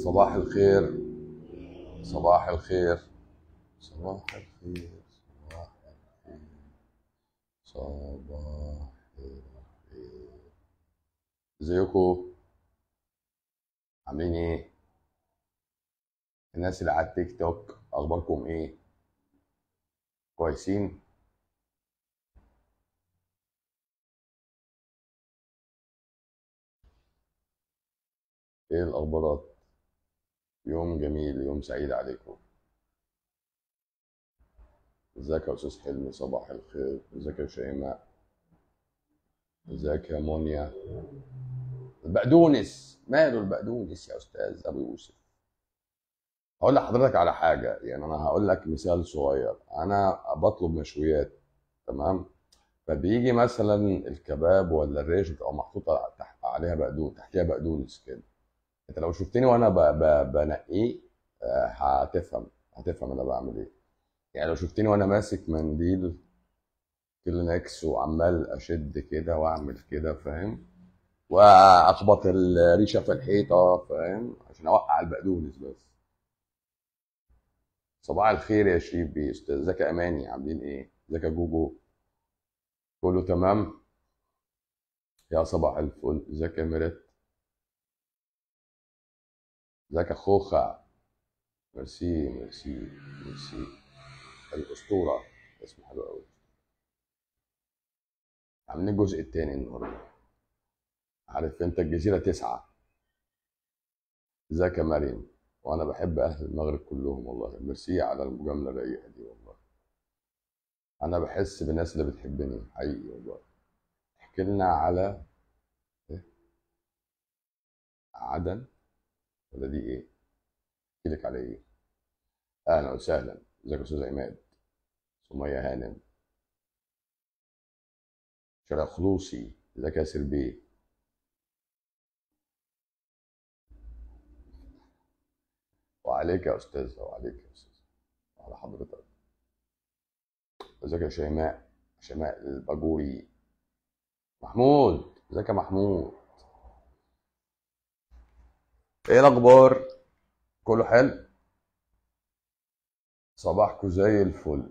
صباح الخير صباح الخير صباح الخير صباح الخير صباح الخير ازيكم عاملين ايه الناس اللي على التيك توك اخباركم ايه كويسين ايه الاخبارات يوم جميل يوم سعيد عليكم ازيك يا استاذ حلمي صباح الخير ازيك يا شيماء ازيك يا مونيا البقدونس ماله البقدونس يا استاذ ابو يوسف هقول لحضرتك على حاجه يعني انا هقول لك مثال صغير انا بطلب مشويات تمام فبيجي مثلا الكباب ولا الريش بتبقى محطوطه تحت عليها بقدونس تحتيها بقدونس كده انت لو شفتني وانا ب... ب... بنقيه آه، هتفهم هتفهم انا بعمل ايه يعني لو شفتني وانا ماسك منديل كلينكس وعمال اشد كده واعمل كده فاهم واخبط الريشه في الحيطه فاهم عشان اوقع البقدونس بس صباح الخير يا شريف بيه استاذ ازيك يا اماني عاملين ايه ازيك يا جوجو كله تمام يا صباح الفل ازيك يا ميرت ازيك يا خوخة ميرسي ميرسي ميرسي الاسطوره اسمه حلو قوي عاملين الجزء التاني النهارده عارف انت الجزيره تسعة ازيك يا مريم وانا بحب اهل المغرب كلهم والله ميرسي على المجامله الرايقه دي والله انا بحس بالناس اللي بتحبني حقيقي والله احكي لنا على إيه؟ عدن ولا دي ايه احكي لك على ايه اهلا وسهلا ازيك يا استاذ عماد سمية هانم شارع خلوصي ازيك يا ياسر بيه وعليك يا استاذ وعليك يا استاذ وعلى حضرتك ازيك يا شيماء شيماء الباجوري محمود ازيك يا محمود ايه الاخبار كله حلو صباحكم زي الفل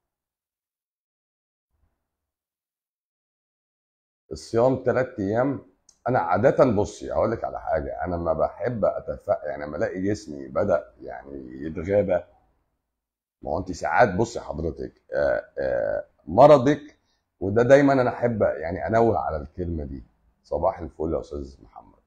الصيام ثلاث ايام انا عاده بصي اقول لك على حاجه انا لما بحب اتفق يعني لما الاقي جسمي بدا يعني يتغابى ما هو انت ساعات بصي حضرتك آه، آه، مرضك وده دايما انا احب يعني انوه على الكلمه دي صباح الفل يا استاذ محمد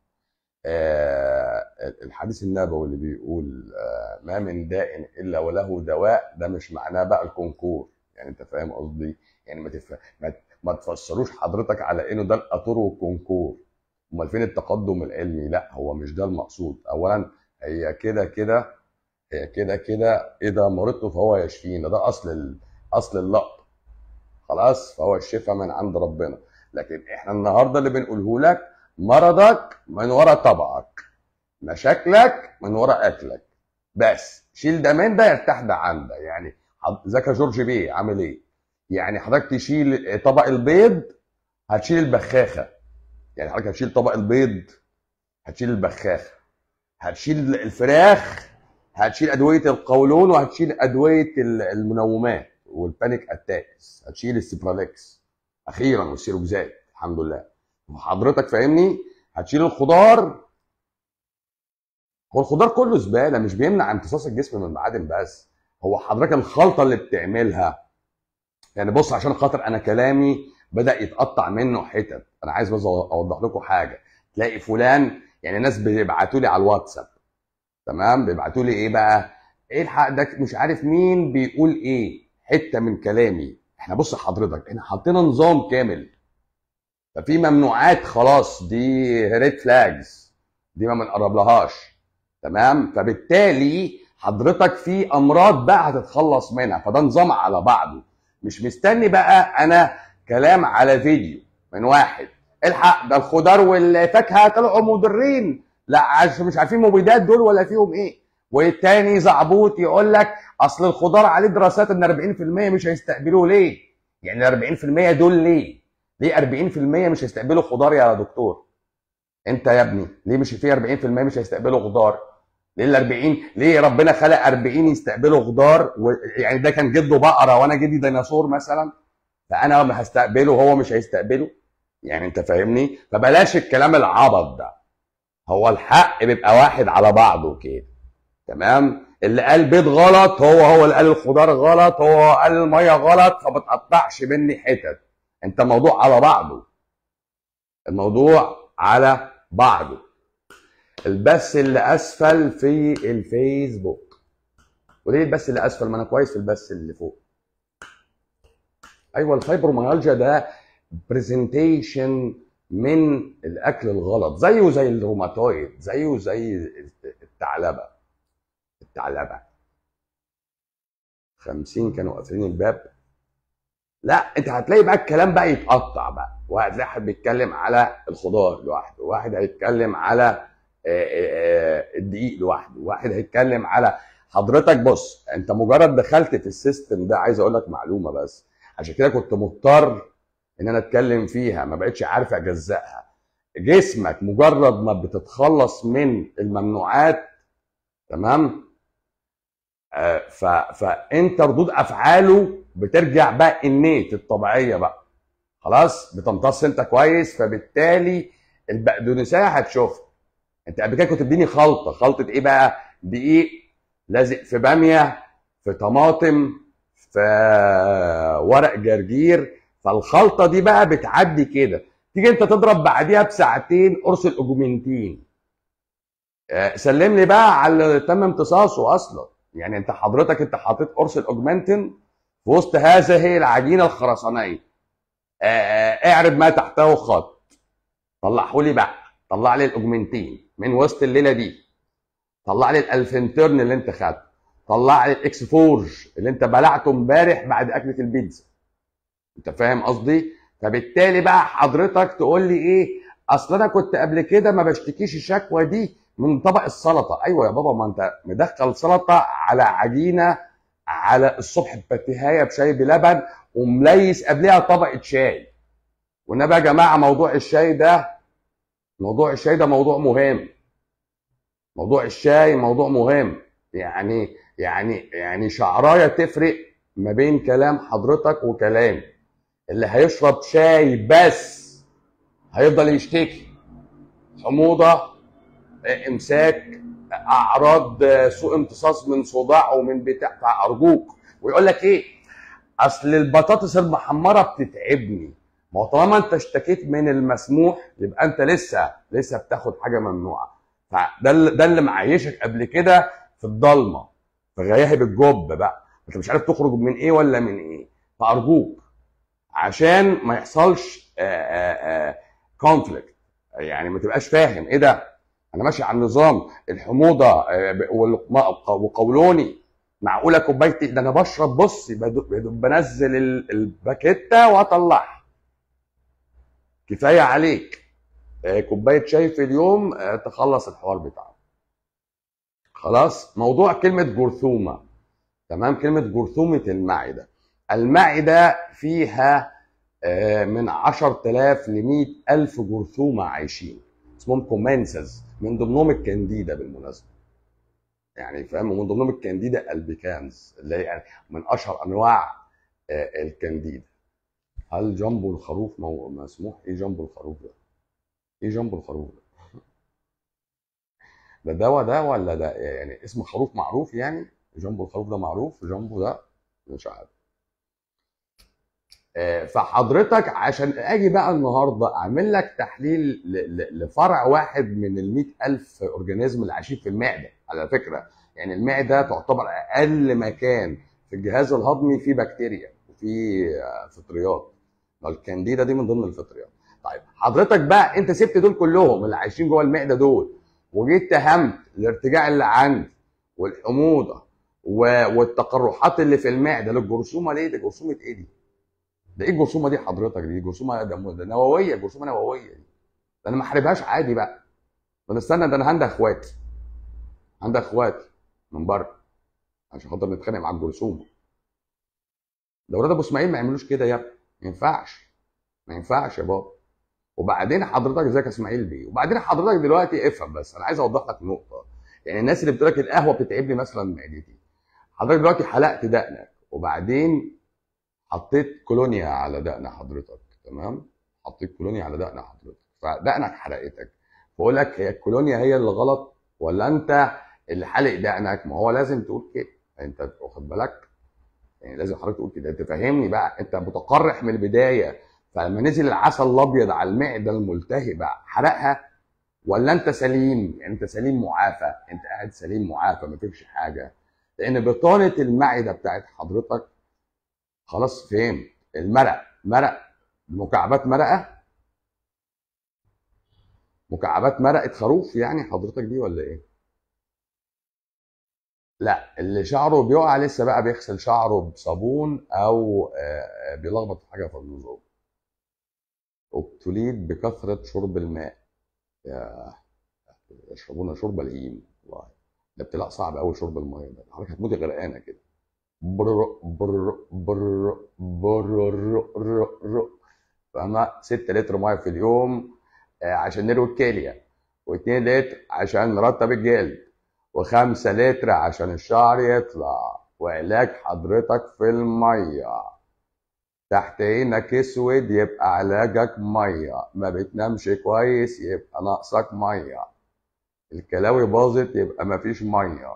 آه، الحديث النبوي اللي بيقول آه، ما من داء الا وله دواء ده مش معناه بقى الكونكور يعني انت فاهم قصدي يعني ما تف... ما, ما تفسروش حضرتك على انه ده الاتور والكونكور امال فين التقدم العلمي لا هو مش ده المقصود اولا هي كده كده هي كده كده اذا مرضت فهو يشفينا ده اصل ال... اصل اللقب خلاص فهو الشفاء من عند ربنا لكن احنا النهارده اللي بنقوله لك مرضك من ورا طبعك مشاكلك من ورا اكلك بس شيل ده من ده يرتاح ده عن ده يعني حض- ازيك يا جورج بيه عامل ايه يعني حضرتك تشيل طبق البيض هتشيل البخاخه يعني حضرتك هتشيل طبق البيض هتشيل البخاخه هتشيل الفراخ هتشيل ادويه القولون وهتشيل ادويه ال- المنومات والبانيك اتاكس هتشيل السيبراليكس اخيرا والسيروكزات الحمد لله وحضرتك فاهمني هتشيل الخضار هو الخضار كله زباله مش بيمنع امتصاص الجسم من المعادن بس هو حضرتك الخلطه اللي بتعملها يعني بص عشان خاطر انا كلامي بدا يتقطع منه حتت انا عايز بس اوضح لكم حاجه تلاقي فلان يعني ناس بيبعتوا لي على الواتساب تمام بيبعتوا لي ايه بقى ايه الحق ده مش عارف مين بيقول ايه حته من كلامي احنا بص حضرتك احنا حطينا نظام كامل ففي ممنوعات خلاص دي ريد فلاجز دي ما بنقرب تمام فبالتالي حضرتك في امراض بقى هتتخلص منها فده نظام على بعضه مش مستني بقى انا كلام على فيديو من واحد الحق ده الخضار والفاكهه طلعوا مضرين لا عشان مش عارفين مبيدات دول ولا فيهم ايه والتاني زعبوط يقول لك اصل الخضار عليه دراسات ان 40% مش هيستقبلوه ليه؟ يعني ال 40% دول ليه؟ ليه 40% مش هيستقبلوا خضار يا دكتور؟ انت يا ابني ليه مش في 40% مش هيستقبلوا خضار؟ ليه ال 40 ليه ربنا خلق 40 يستقبلوا خضار و... يعني ده كان جده بقره وانا جدي ديناصور مثلا فانا هستقبله وهو مش هيستقبله يعني انت فاهمني فبلاش الكلام العبط ده هو الحق بيبقى واحد على بعضه كده تمام اللي قال بيض غلط هو هو اللي قال الخضار غلط هو قال الميه غلط فما تقطعش مني حتت انت الموضوع على بعضه الموضوع على بعضه البث اللي اسفل في الفيسبوك وليه البث اللي اسفل ما انا كويس في البث اللي فوق ايوه الفايبروميالجيا ده برزنتيشن من الاكل الغلط زيه زي الروماتويد زيه زي الثعلبه الثعلبه 50 كانوا قافلين الباب لا انت هتلاقي بقى الكلام بقى يتقطع بقى وهتلاقي حد بيتكلم على الخضار لوحده واحد هيتكلم على الدقيق لوحده واحد هيتكلم على حضرتك بص انت مجرد دخلت في السيستم ده عايز اقول لك معلومه بس عشان كده كنت مضطر ان انا اتكلم فيها ما بقتش عارف اجزأها جسمك مجرد ما بتتخلص من الممنوعات تمام آه ف... فانت ردود افعاله بترجع بقى النيت الطبيعيه بقى خلاص بتمتص انت كويس فبالتالي البقدونسيه هتشوفها انت قبل كده كنت بتديني خلطه خلطه ايه بقى دقيق لازق في باميه في طماطم في ورق جرجير فالخلطه دي بقى بتعدي كده تيجي انت تضرب بعديها بساعتين قرص الاوجمنتين سلم لي بقى على اللي تم امتصاصه اصلا يعني انت حضرتك انت حاطط قرص الاوجمنتين في وسط هذه العجينه الخرسانيه اعرب ما تحته خط طلعه لي بقى طلع لي الاوجمنتين من وسط الليله دي طلع لي الالفنترن اللي انت خدته طلع لي الاكس فورج اللي انت بلعته امبارح بعد اكله البيتزا انت فاهم قصدي فبالتالي بقى حضرتك تقول لي ايه اصل انا كنت قبل كده ما بشتكيش الشكوى دي من طبق السلطه ايوه يا بابا ما انت مدخل سلطه على عجينه على الصبح باتيهايه بشاي بلبن ومليس قبلها طبقه شاي والنبي يا جماعه موضوع الشاي ده موضوع الشاي ده موضوع مهم موضوع الشاي موضوع مهم يعني يعني يعني شعرايه تفرق ما بين كلام حضرتك وكلامي اللي هيشرب شاي بس هيفضل يشتكي حموضه امساك اعراض سوء امتصاص من صداع ومن بتاع فارجوك ويقول لك ايه اصل البطاطس المحمره بتتعبني ما هو طالما انت اشتكيت من المسموح يبقى انت لسه لسه بتاخد حاجه ممنوعه فده اللي ده اللي معيشك قبل كده في الضلمه في غياهب الجب بقى انت مش عارف تخرج من ايه ولا من ايه فارجوك عشان ما يحصلش كونفليكت يعني ما تبقاش فاهم ايه ده انا ماشي على النظام الحموضه وقولوني معقوله كوبايه ده انا بشرب بص بنزل الباكيته واطلعها كفايه عليك كوبايه شاي في اليوم تخلص الحوار بتاعك خلاص موضوع كلمه جرثومه تمام كلمه جرثومه المعده المعده فيها من 10000 ل 100000 جرثومه عايشين اسمهم كومنسز من ضمنهم الكانديدا بالمناسبه يعني فاهم ومن ضمنهم الكانديدا البيكانز اللي هي يعني من اشهر انواع الكانديدا هل جنبه الخروف مسموح ايه جنبه الخروف ده ايه جنبه الخروف ده ده دواء ده ولا ده يعني اسم خروف معروف يعني جنبه الخروف ده معروف جنبه ده مش عارف فحضرتك عشان اجي بقى النهارده اعمل لك تحليل لفرع واحد من ال ألف اورجانيزم اللي عايشين في المعده على فكره يعني المعده تعتبر اقل مكان في الجهاز الهضمي فيه بكتيريا وفي فطريات الكانديدا دي من ضمن الفطريات طيب حضرتك بقى انت سبت دول كلهم اللي عايشين جوه المعده دول وجيت تهمت الارتجاع اللي عندي والحموضه والتقرحات اللي في المعده للجرثومه ليه؟ ده جرثومه ايه دي؟ ده ايه الجرثومه دي حضرتك دي جرثومه ده نوويه جرثومه نوويه دي ده انا ما احاربهاش عادي بقى ده انا استنى ده انا عندي اخواتي عندي اخواتي من بره عشان خاطر نتخانق مع الجرثومه ده ولاد ابو اسماعيل ما يعملوش كده يا ابني ما ينفعش ما ينفعش يا بابا وبعدين حضرتك ازيك يا اسماعيل بيه وبعدين حضرتك دلوقتي افهم بس انا عايز اوضح لك نقطه يعني الناس اللي بتقول لك القهوه بتتعب لي مثلا معدتي حضرتك دلوقتي حلقت دقنك وبعدين حطيت كولونيا على دقن حضرتك تمام حطيت كولونيا على دقن حضرتك فدقنك حرقتك بقول لك هي الكولونيا هي اللي غلط ولا انت اللي حالق دقنك ما هو لازم تقول كده انت واخد بالك يعني لازم حضرتك تقول كده تفهمني بقى انت متقرح من البدايه فلما نزل العسل الابيض على المعده الملتهبه حرقها ولا انت سليم يعني انت سليم معافى انت قاعد سليم معافى ما فيكش حاجه لان بطانه المعده بتاعت حضرتك خلاص فين المرق مرق مكعبات مرقه مكعبات مرقه خروف يعني حضرتك دي ولا ايه لا اللي شعره بيقع لسه بقى بيغسل شعره بصابون او آه، بيلخبط في حاجه في النظام ابتليت بكثره شرب الماء يا يشربون شرب الهيم والله ده ابتلاء صعب قوي شرب الميه ده حضرتك هتموتي غرقانه كده بر بر بر بر بر فاهمة 6 لتر ميه في اليوم آه، عشان نروي الكليه و2 لتر عشان نرطب الجلد و5 لتر عشان الشعر يطلع وعلاج حضرتك في الميه تحت عينك اسود يبقى علاجك ميه ما بتنامش كويس يبقى ناقصك ميه الكلاوي باظت يبقى مفيش ميه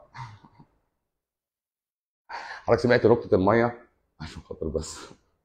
حضرتك سمعت نقطه الميه عشان خاطر بس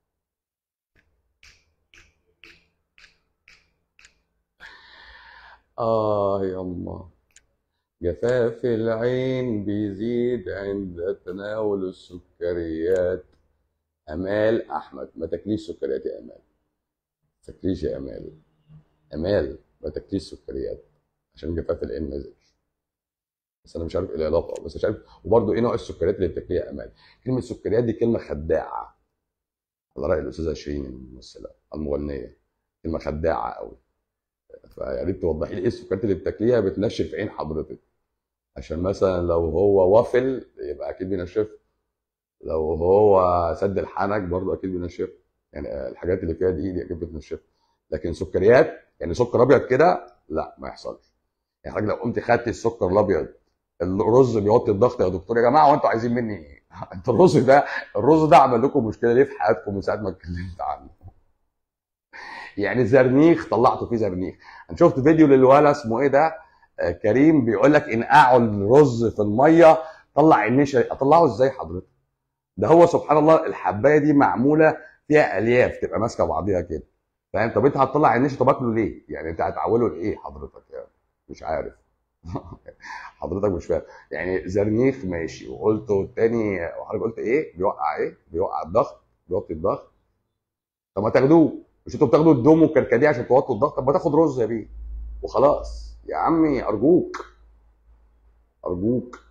آه يما جفاف العين بيزيد عند تناول السكريات أمال أحمد ما تاكليش سكريات يا أمال ما تاكليش يا أمال أمال ما تاكليش سكريات عشان جفاف العين ما يزيدش بس أنا مش عارف إيه العلاقة بس مش عارف وبرضه إيه نوع السكريات اللي بتاكليها يا أمال كلمة سكريات دي كلمة خداعة على رأي الأستاذة شيرين الممثلة المغنية كلمة خداعة قوي فيا ريت توضحي لي ايه السكريات اللي بتاكليها بتنشف عين حضرتك عشان مثلا لو هو وافل يبقى اكيد بينشف لو هو سد الحنك برضه اكيد بينشف يعني الحاجات اللي فيها دي دي اكيد بتنشف لكن سكريات يعني سكر ابيض كده لا ما يحصلش يعني حضرتك لو قمت خدت السكر الابيض الرز بيوطي الضغط يا دكتور يا جماعه وانتوا عايزين مني ايه؟ انت الرز ده الرز ده عمل لكم مشكله ليه في حياتكم من ساعه ما اتكلمت عنه؟ يعني زرنيخ طلعته فيه زرنيخ انا شفت فيديو للولا اسمه ايه ده آه، كريم بيقول لك انقعوا الرز في الميه طلع النشا اطلعه ازاي حضرتك ده هو سبحان الله الحبايه دي معموله فيها الياف تبقى ماسكه بعضيها كده فاهم طب انت هتطلع النشا طب اكله ليه يعني انت هتعوله لايه حضرتك يعني مش عارف حضرتك مش فاهم يعني زرنيخ ماشي وقلت التاني وحضرتك قلت ايه بيوقع ايه بيوقع الضغط بيوطي الضغط طب ما تاخدوه مش انتوا بتاخدوا الدوم والكركديه عشان توطوا الضغط طب ما تاخد رز يا بيه وخلاص يا عمي ارجوك ارجوك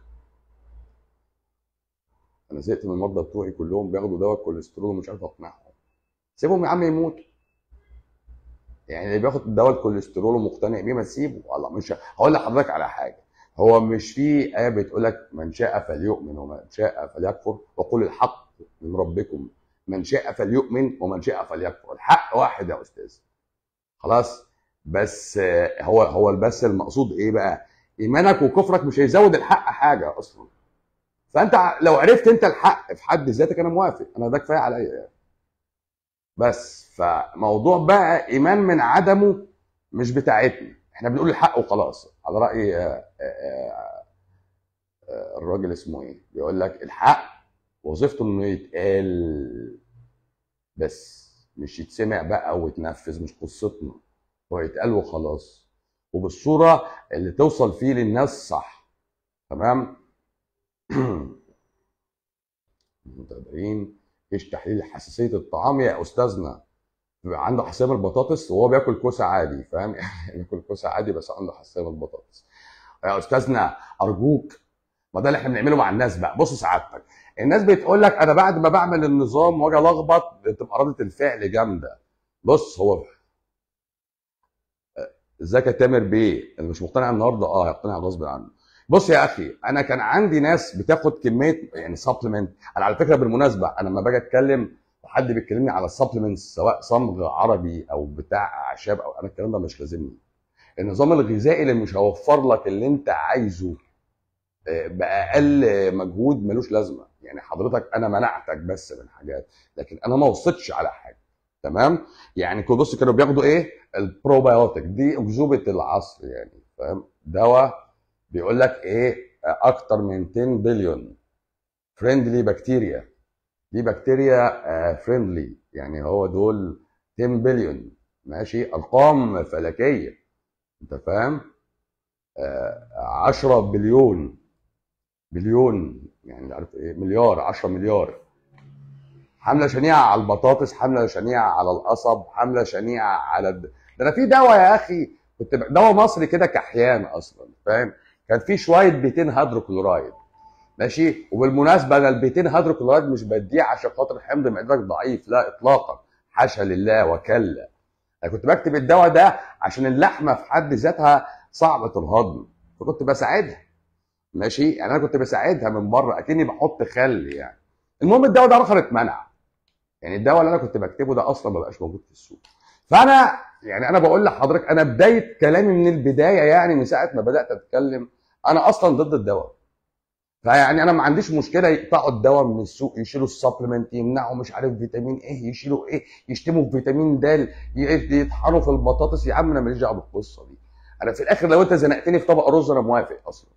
انا زهقت من المرضى بتوعي كلهم بياخدوا دواء الكوليسترول ومش عارف اقنعهم سيبهم يا عم يموتوا يعني اللي بياخد دواء الكوليسترول ومقتنع بيه ما تسيبه والله مش هقول لحضرتك على حاجه هو مش في ايه بتقول لك من شاء فليؤمن ومن شاء فليكفر وقل الحق من ربكم من شاء فليؤمن ومن شاء فليكفر الحق واحد يا استاذ خلاص بس آه، هو هو بس المقصود ايه بقى ايمانك وكفرك مش هيزود الحق حاجه اصلا فانت ع- لو عرفت انت الحق في حد ذاتك انا موافق انا ده كفايه عليا يعني. بس فموضوع بقى ايمان من عدمه مش بتاعتنا احنا بنقول الحق وخلاص على راي آه، آه، آه، الراجل اسمه ايه بيقول لك الحق وظيفته انه يتقال بس مش يتسمع بقى ويتنفذ مش قصتنا هو يتقال وخلاص وبالصوره اللي توصل فيه للناس صح تمام متابعين ايش تحليل حساسيه الطعام يا استاذنا بيبقى عنده حساسيه من البطاطس وهو بياكل كوسه عادي فاهم يعني بياكل كوسه عادي بس عنده حساسيه من البطاطس يا استاذنا ارجوك ما ده اللي احنا بنعمله مع الناس بقى بص سعادتك الناس بتقول لك انا بعد ما بعمل النظام واجي الخبط بتبقى رده الفعل جامده بص هو ازيك يا تامر بيه اللي مش مقتنع النهارده اه هيقتنع غصب عنه بص يا اخي انا كان عندي ناس بتاخد كميه يعني سبلمنت انا على فكره بالمناسبه انا لما باجي اتكلم وحد بيكلمني على السبلمنتس سواء صمغ عربي او بتاع اعشاب او انا الكلام ده مش لازمني النظام الغذائي اللي مش هيوفر لك اللي انت عايزه آه، باقل مجهود ملوش لازمه يعني حضرتك انا منعتك بس من حاجات لكن انا ما وصيتش على حاجه تمام يعني كل بص كانوا بياخدوا ايه البروبايوتيك دي اكذوبه العصر يعني فاهم دواء بيقول لك ايه اكتر من 10 بليون فريندلي بكتيريا دي بكتيريا فريندلي يعني هو دول 10 بليون ماشي ارقام فلكيه انت فاهم آه 10 بليون بليون يعني عارف ايه مليار 10 مليار حمله شنيعه على البطاطس حمله شنيعه على القصب حمله شنيعه على الد... ده انا في دواء يا اخي كنت ب... دواء مصري كده كحيان اصلا فاهم كان في شويه بيتين هيدروكلورايد ماشي وبالمناسبه انا البيتين هيدروكلورايد مش بديه عشان خاطر حمض معدتك ضعيف لا اطلاقا حاشا لله وكلا انا كنت بكتب الدواء ده عشان اللحمه في حد ذاتها صعبه الهضم فكنت بساعدها ماشي يعني انا كنت بساعدها من بره اكني بحط خل يعني المهم الدواء ده اخر اتمنع يعني الدواء اللي انا كنت بكتبه ده اصلا ما بقاش موجود في السوق فانا يعني انا بقول لحضرتك انا بدايه كلامي من البدايه يعني من ساعه ما بدات اتكلم انا اصلا ضد الدواء فيعني انا ما عنديش مشكله يقطعوا الدواء من السوق يشيلوا السبلمنت يمنعوا مش عارف فيتامين ايه يشيلوا ايه يشتموا في فيتامين د يطحنوا في البطاطس يا عم انا ماليش دعوه بالقصه دي انا في الاخر لو انت زنقتني في طبق رز انا موافق اصلا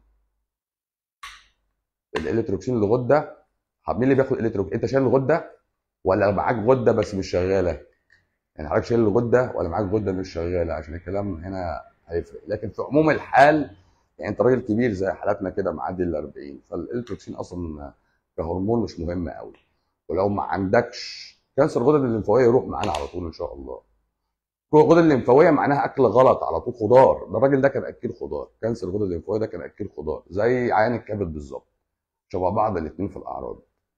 الالكتروكسين الغده مين اللي بياخد الكتروك انت شايل الغده ولا معاك غده بس مش شغاله يعني حضرتك شايل الغده ولا معاك غده مش شغاله عشان الكلام هنا هيفرق لكن في عموم الحال يعني انت راجل كبير زي حالاتنا كده معدي ال 40 فالالكتروكسين اصلا كهرمون مش مهم قوي ولو ما عندكش كانسر الغدد الليمفاويه يروح معانا على طول ان شاء الله الغدد الليمفاويه معناها اكل غلط على طول خضار ده الراجل ده كان اكل خضار كانسر الغدد الليمفاويه ده كان اكل خضار زي عيان الكبد بالظبط شبه بعض الاثنين في الاعراض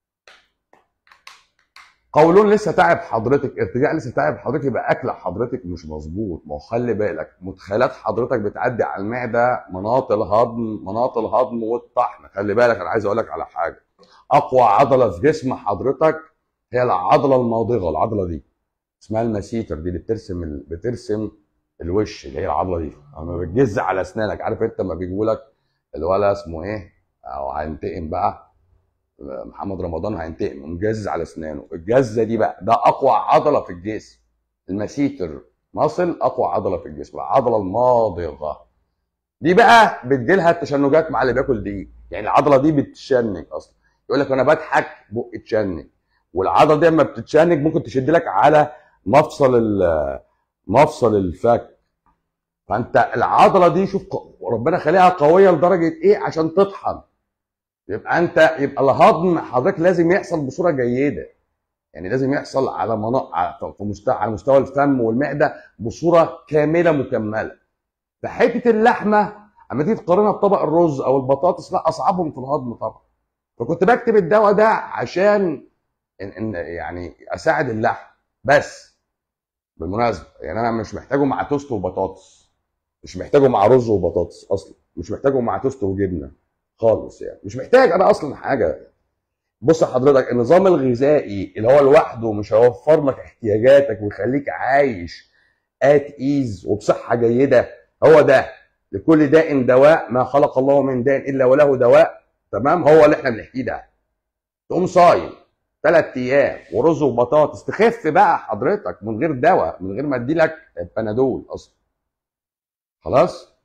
قولون لسه تعب حضرتك ارتجاع لسه تعب حضرتك يبقى اكل حضرتك مش مظبوط ما هو خلي بالك مدخلات حضرتك بتعدي على المعده مناط الهضم مناط الهضم والطحن خلي بالك انا عايز اقول لك على حاجه اقوى عضله في جسم حضرتك هي العضله الماضغه العضله دي اسمها المسيتر دي اللي بترسم ال... بترسم الوش اللي هي العضله دي لما بتجز على اسنانك عارف انت لما بيجيبوا لك الولا اسمه ايه او هينتقم بقى محمد رمضان هينتقم ومجزز على اسنانه الجزه دي بقى ده اقوى عضله في الجسم المسيتر مصل اقوى عضله في الجسم العضله الماضغه دي بقى بتجيلها التشنجات مع اللي بياكل دي يعني العضله دي بتشنج اصلا يقول لك انا بضحك بقي تشنج والعضله دي لما بتتشنج ممكن تشد لك على مفصل مفصل الفك فانت العضله دي شوف ربنا خليها قويه لدرجه ايه عشان تطحن يبقى انت يبقى الهضم حضرتك لازم يحصل بصوره جيده يعني لازم يحصل على مناطق في مستوى على مستوى الفم والمعده بصوره كامله مكمله فحته اللحمه اما تيجي تقارنها بطبق الرز او البطاطس لا اصعبهم في الهضم طبعا فكنت بكتب الدواء ده عشان إن إن يعني اساعد اللحم بس بالمناسبه يعني انا مش محتاجه مع توست وبطاطس مش محتاجه مع رز وبطاطس اصلا مش محتاجه مع توست وجبنه خالص يعني مش محتاج انا اصلا حاجه بص حضرتك النظام الغذائي اللي هو لوحده مش هيوفر لك احتياجاتك ويخليك عايش ات ايز وبصحه جيده هو ده لكل داء دواء ما خلق الله من داء الا وله دواء تمام هو اللي احنا بنحكيه ده تقوم صايم ثلاث ايام ورز وبطاطس تخف بقى حضرتك من غير دواء من غير ما ادي لك بنادول اصلا خلاص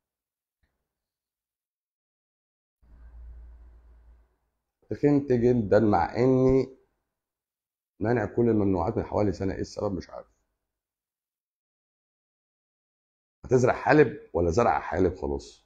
تخنت جدا مع اني مانع كل الممنوعات من حوالي سنه ايه السبب مش عارف هتزرع حالب ولا زرع حالب خلاص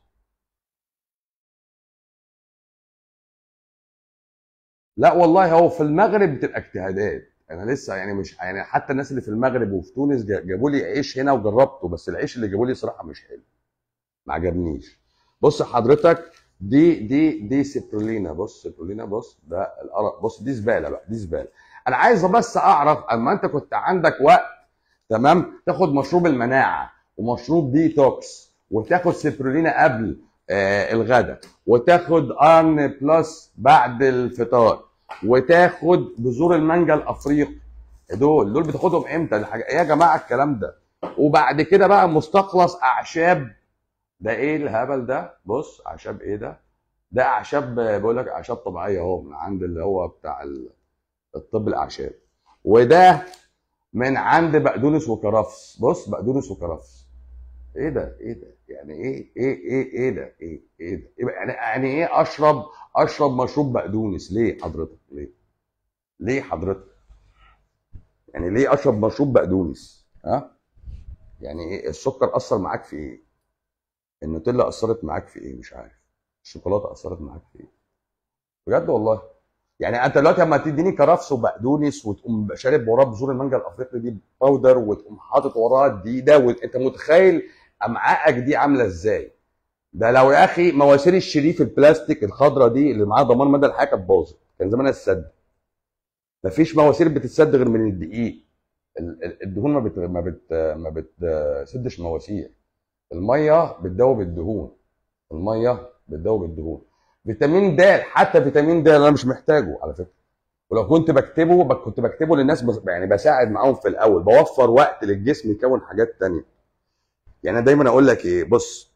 لا والله هو في المغرب بتبقى اجتهادات انا لسه يعني مش يعني حتى الناس اللي في المغرب وفي تونس جابوا لي عيش هنا وجربته بس العيش اللي جابوا لي صراحه مش حلو ما عجبنيش بص حضرتك دي دي دي سيبرولينا بص سيبرولينا بص ده القرف بص دي زباله بقى دي زباله انا عايز بس اعرف اما انت كنت عندك وقت تمام تاخد مشروب المناعه ومشروب ديتوكس وتاخد سيبرولينا قبل آه الغداء وتاخد ارن بلس بعد الفطار وتاخد بذور المانجا الافريقي دول دول بتاخدهم امتى الحاجة ايه يا جماعه الكلام ده وبعد كده بقى مستخلص اعشاب ده ايه الهبل ده بص اعشاب ايه ده ده اعشاب بقول لك اعشاب طبيعيه اهو من عند اللي هو بتاع ال- الطب الاعشاب وده من عند بقدونس وكرفس بص بقدونس وكرفس ايه ده ايه ده يعني ايه ايه ايه ايه ده ايه ايه ده إيه بقى- يعني يعني ايه اشرب اشرب مشروب بقدونس ليه حضرتك ليه ليه حضرتك يعني ليه اشرب مشروب بقدونس ها يعني ايه السكر اثر معاك في ايه النوتيلا اثرت معاك في ايه مش عارف الشوكولاته اثرت معاك في ايه بجد والله يعني انت دلوقتي لما تديني كرفس وبقدونس وتقوم شارب وراه بذور المانجا الافريقي دي باودر وتقوم حاطط وراها الدقيق وانت متخيل امعائك دي عامله ازاي ده لو يا اخي مواسير الشريف البلاستيك الخضراء دي اللي معاها ضمان مدى الحياه كانت باظت كان زمانها السد مفيش مواسير بتتسد غير من الدقيق ال- ال- الدهون ما بت ما بت ما بتسدش مواسير الميه بتدوب الدهون الميه بتدوب الدهون فيتامين د حتى فيتامين د انا مش محتاجه على فكره ولو كنت بكتبه بك- كنت بكتبه للناس بس يعني بساعد معاهم في الاول بوفر وقت للجسم يكون حاجات تانية يعني انا دايما اقول لك ايه بص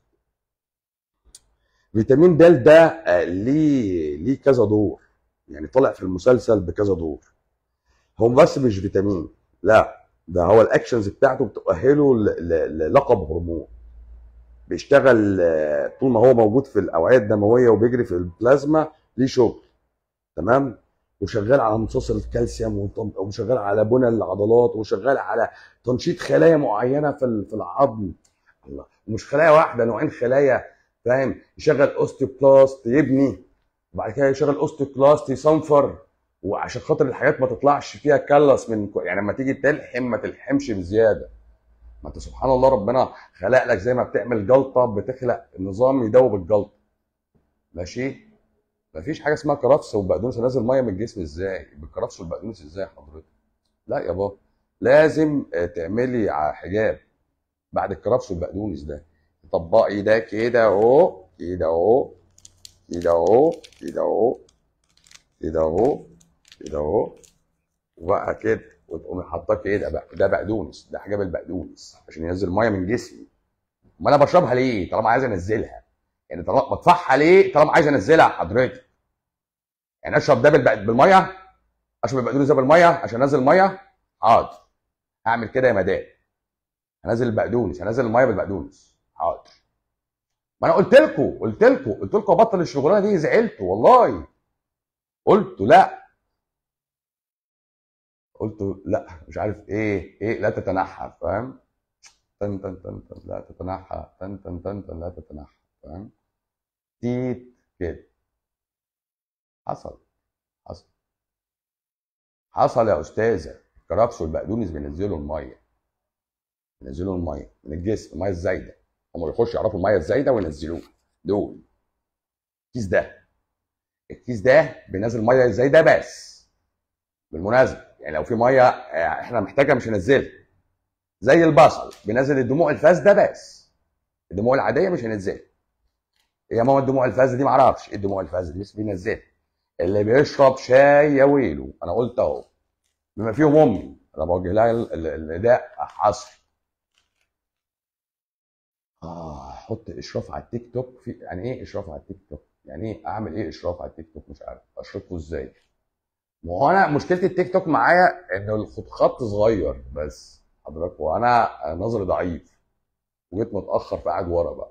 فيتامين د ده آه، ليه ليه كذا دور يعني طلع في المسلسل بكذا دور هو بس مش فيتامين لا ده هو الاكشنز بتاعته بتؤهله ل- ل- للقب هرمون بيشتغل آه، طول ما هو موجود في الاوعيه الدمويه وبيجري في البلازما ليه شغل تمام وشغال على امتصاص الكالسيوم وطم- وشغال على بنى العضلات وشغال على تنشيط خلايا معينه في ال- في العظم الله ومش خلايا واحده نوعين خلايا فاهم يشغل اوستيوبلاست يبني وبعد كده يشغل اوستيوكلاست يصنفر وعشان خاطر الحاجات ما تطلعش فيها كلس من يعني لما تيجي تلحم ما تلحمش بزياده ما انت سبحان الله ربنا خلق لك زي ما بتعمل جلطه بتخلق نظام يدوب الجلطه ماشي مفيش حاجه اسمها كرفس وبقدونس نازل ميه من الجسم ازاي بالكرفس والبقدونس ازاي حضرتك لا يا بابا لازم آه، تعملي ع- حجاب بعد الكرفس والبقدونس ده تطبقي ده كده اهو كده اهو كده اهو كده اهو كده اهو كده اهو وبقى كده وتقومي حاطاه كده بقى ده بقدونس ده حجاب البقدونس عشان ينزل ميه من جسمي ما انا بشربها ليه طالما عايز انزلها يعني طالما بدفعها ليه طالما عايز انزلها حضرتك يعني اشرب ده بالبق- بالميه اشرب البقدونس ده بالميه عشان انزل ميه حاضر هعمل كده يا مدام هنزل البقدونس هنزل الميه بالبقدونس حاضر ما انا قلت لكم قلت لكم قلت لكم ابطل الشغلانه دي زعلت والله قلت لا قلت لا مش عارف ايه ايه لا تتنحى فاهم تن تن تن تن لا تتنحى تن تن تن تن لا تتنحى فاهم تيت كده حصل حصل حصل يا استاذه الكرفس والبقدونس بينزلوا الميه بينزلوا الميه من الجسم الميه الزايده هم بيخشوا يعرفوا الميه الزايده وينزلوها دول الكيس ده الكيس ده بينزل ميه زايده بس بالمناسبه يعني لو في ميه آه، احنا محتاجها مش هنزلها زي البصل بينزل الدموع الفاسده بس الدموع العاديه مش هنزلها يا ماما الدموع الفاسده دي معرفش ايه الدموع الفاسده دي بس بينزلها اللي بيشرب شاي يا ويله انا قلت اهو بما فيهم امي انا بوجه لها ال- ال- النداء حصر اه احط اشراف على التيك توك في يعني ايه اشراف على التيك توك يعني ايه اعمل ايه اشراف على التيك توك مش عارف اشرفه ازاي ما هو انا مشكله التيك توك معايا ان الخط خط صغير بس حضرتك وانا نظري ضعيف وجيت متاخر فقاعد ورا بقى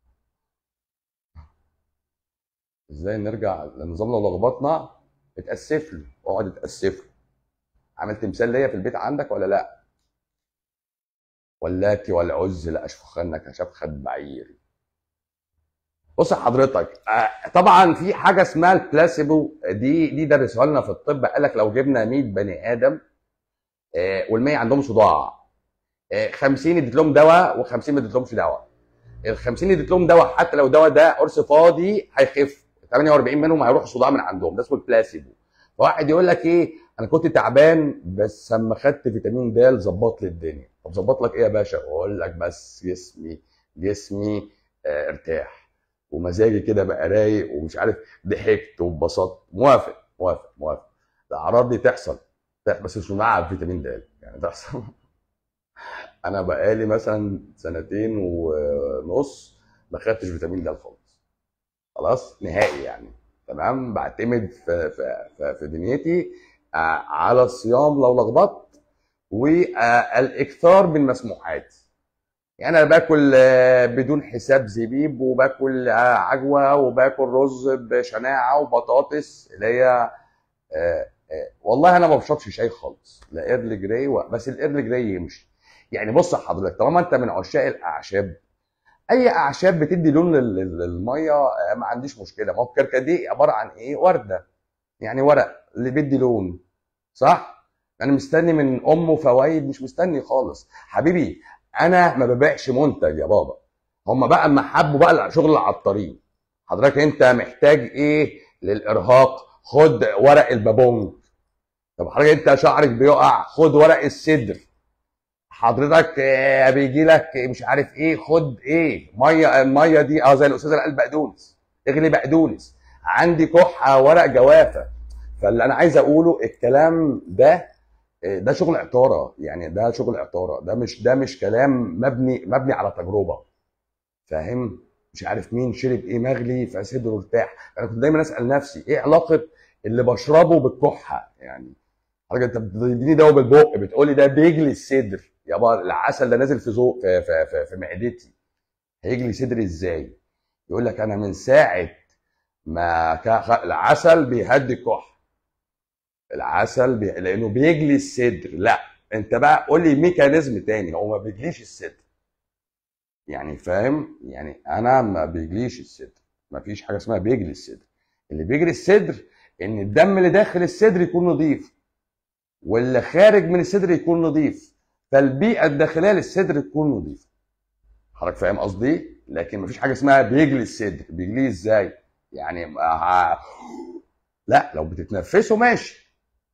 ازاي نرجع للنظام لو لخبطنا اتاسف له اقعد اتاسف له عملت تمثال ليا في البيت عندك ولا لا واللاتي والعز لاشفخنك شفخة بعير بص حضرتك آه، طبعا في حاجه اسمها البلاسيبو دي دي درسوها لنا في الطب قال لك لو جبنا 100 بني ادم وال100 عندهم صداع آه، 50 اديت لهم دواء و50 ما اديت لهمش دواء ال 50 اديت لهم دواء حتى لو الدواء ده قرص فاضي هيخف 48 منهم هيروح صداع من عندهم ده اسمه البلاسيبو فواحد يقول لك ايه انا كنت تعبان بس اما خدت فيتامين د ظبط لي الدنيا طب ظبط لك ايه يا باشا اقول لك بس جسمي جسمي آه ارتاح ومزاجي كده بقى رايق ومش عارف ضحكت واتبسطت موافق موافق موافق الاعراض دي تحصل تحصل، بس مش معاها فيتامين د يعني تحصل انا بقالي مثلا سنتين ونص ما خدتش فيتامين د خالص خلاص نهائي يعني تمام بعتمد في في في, في دنيتي آه، على الصيام لو لخبطت والاكثار من مسموحات يعني انا باكل آه، بدون حساب زبيب وباكل آه، عجوه وباكل رز بشناعه وبطاطس اللي هي والله انا ما بشربش شاي خالص لا ايرل جراي و... بس الايرل جراي يمشي يعني بص حضرتك طالما انت من عشاق الاعشاب اي اعشاب بتدي لون للميه ما عنديش مشكله ما هو الكركديه عباره عن ايه ورده يعني ورق اللي بيدي لون صح انا مستني من امه فوائد مش مستني خالص حبيبي انا ما ببيعش منتج يا بابا هم بقى اما حبوا بقى شغل العطارين حضرتك انت محتاج ايه للارهاق خد ورق البابونج طب حضرتك انت شعرك بيقع خد ورق السدر حضرتك آه، بيجي لك مش عارف ايه خد ايه ميه الميه دي اه زي الاستاذ اللي قال بقدونس اغلي بقدونس عندي كحه ورق جوافه فاللي انا عايز اقوله الكلام ده آه، ده شغل عطاره يعني ده شغل عطاره ده مش ده مش كلام مبني مبني على تجربه فاهم مش عارف مين شرب ايه مغلي فصدره ارتاح انا كنت دايما اسال نفسي ايه علاقه اللي بشربه بالكحه يعني حضرتك انت بتديني دواء بالبق بتقولي ده بيجلي الصدر يابا العسل ده نازل في ذوق في, في, في, في معدتي هيجلي صدري ازاي يقول لك انا من ساعه ما العسل بيهدي الكحه العسل بي... لانه بيجلي الصدر لا انت بقى قول لي ميكانيزم تاني هو ما بيجليش الصدر يعني فاهم يعني انا ما بيجليش الصدر ما فيش حاجه اسمها بيجلي الصدر اللي بيجري الصدر ان الدم اللي داخل الصدر يكون نظيف واللي خارج من الصدر يكون نظيف فالبيئه الداخليه للصدر تكون نظيفه حضرتك فاهم قصدي لكن مفيش حاجه اسمها بيجلي الصدر بيجليه ازاي يعني آه لا لو بتتنفسه ماشي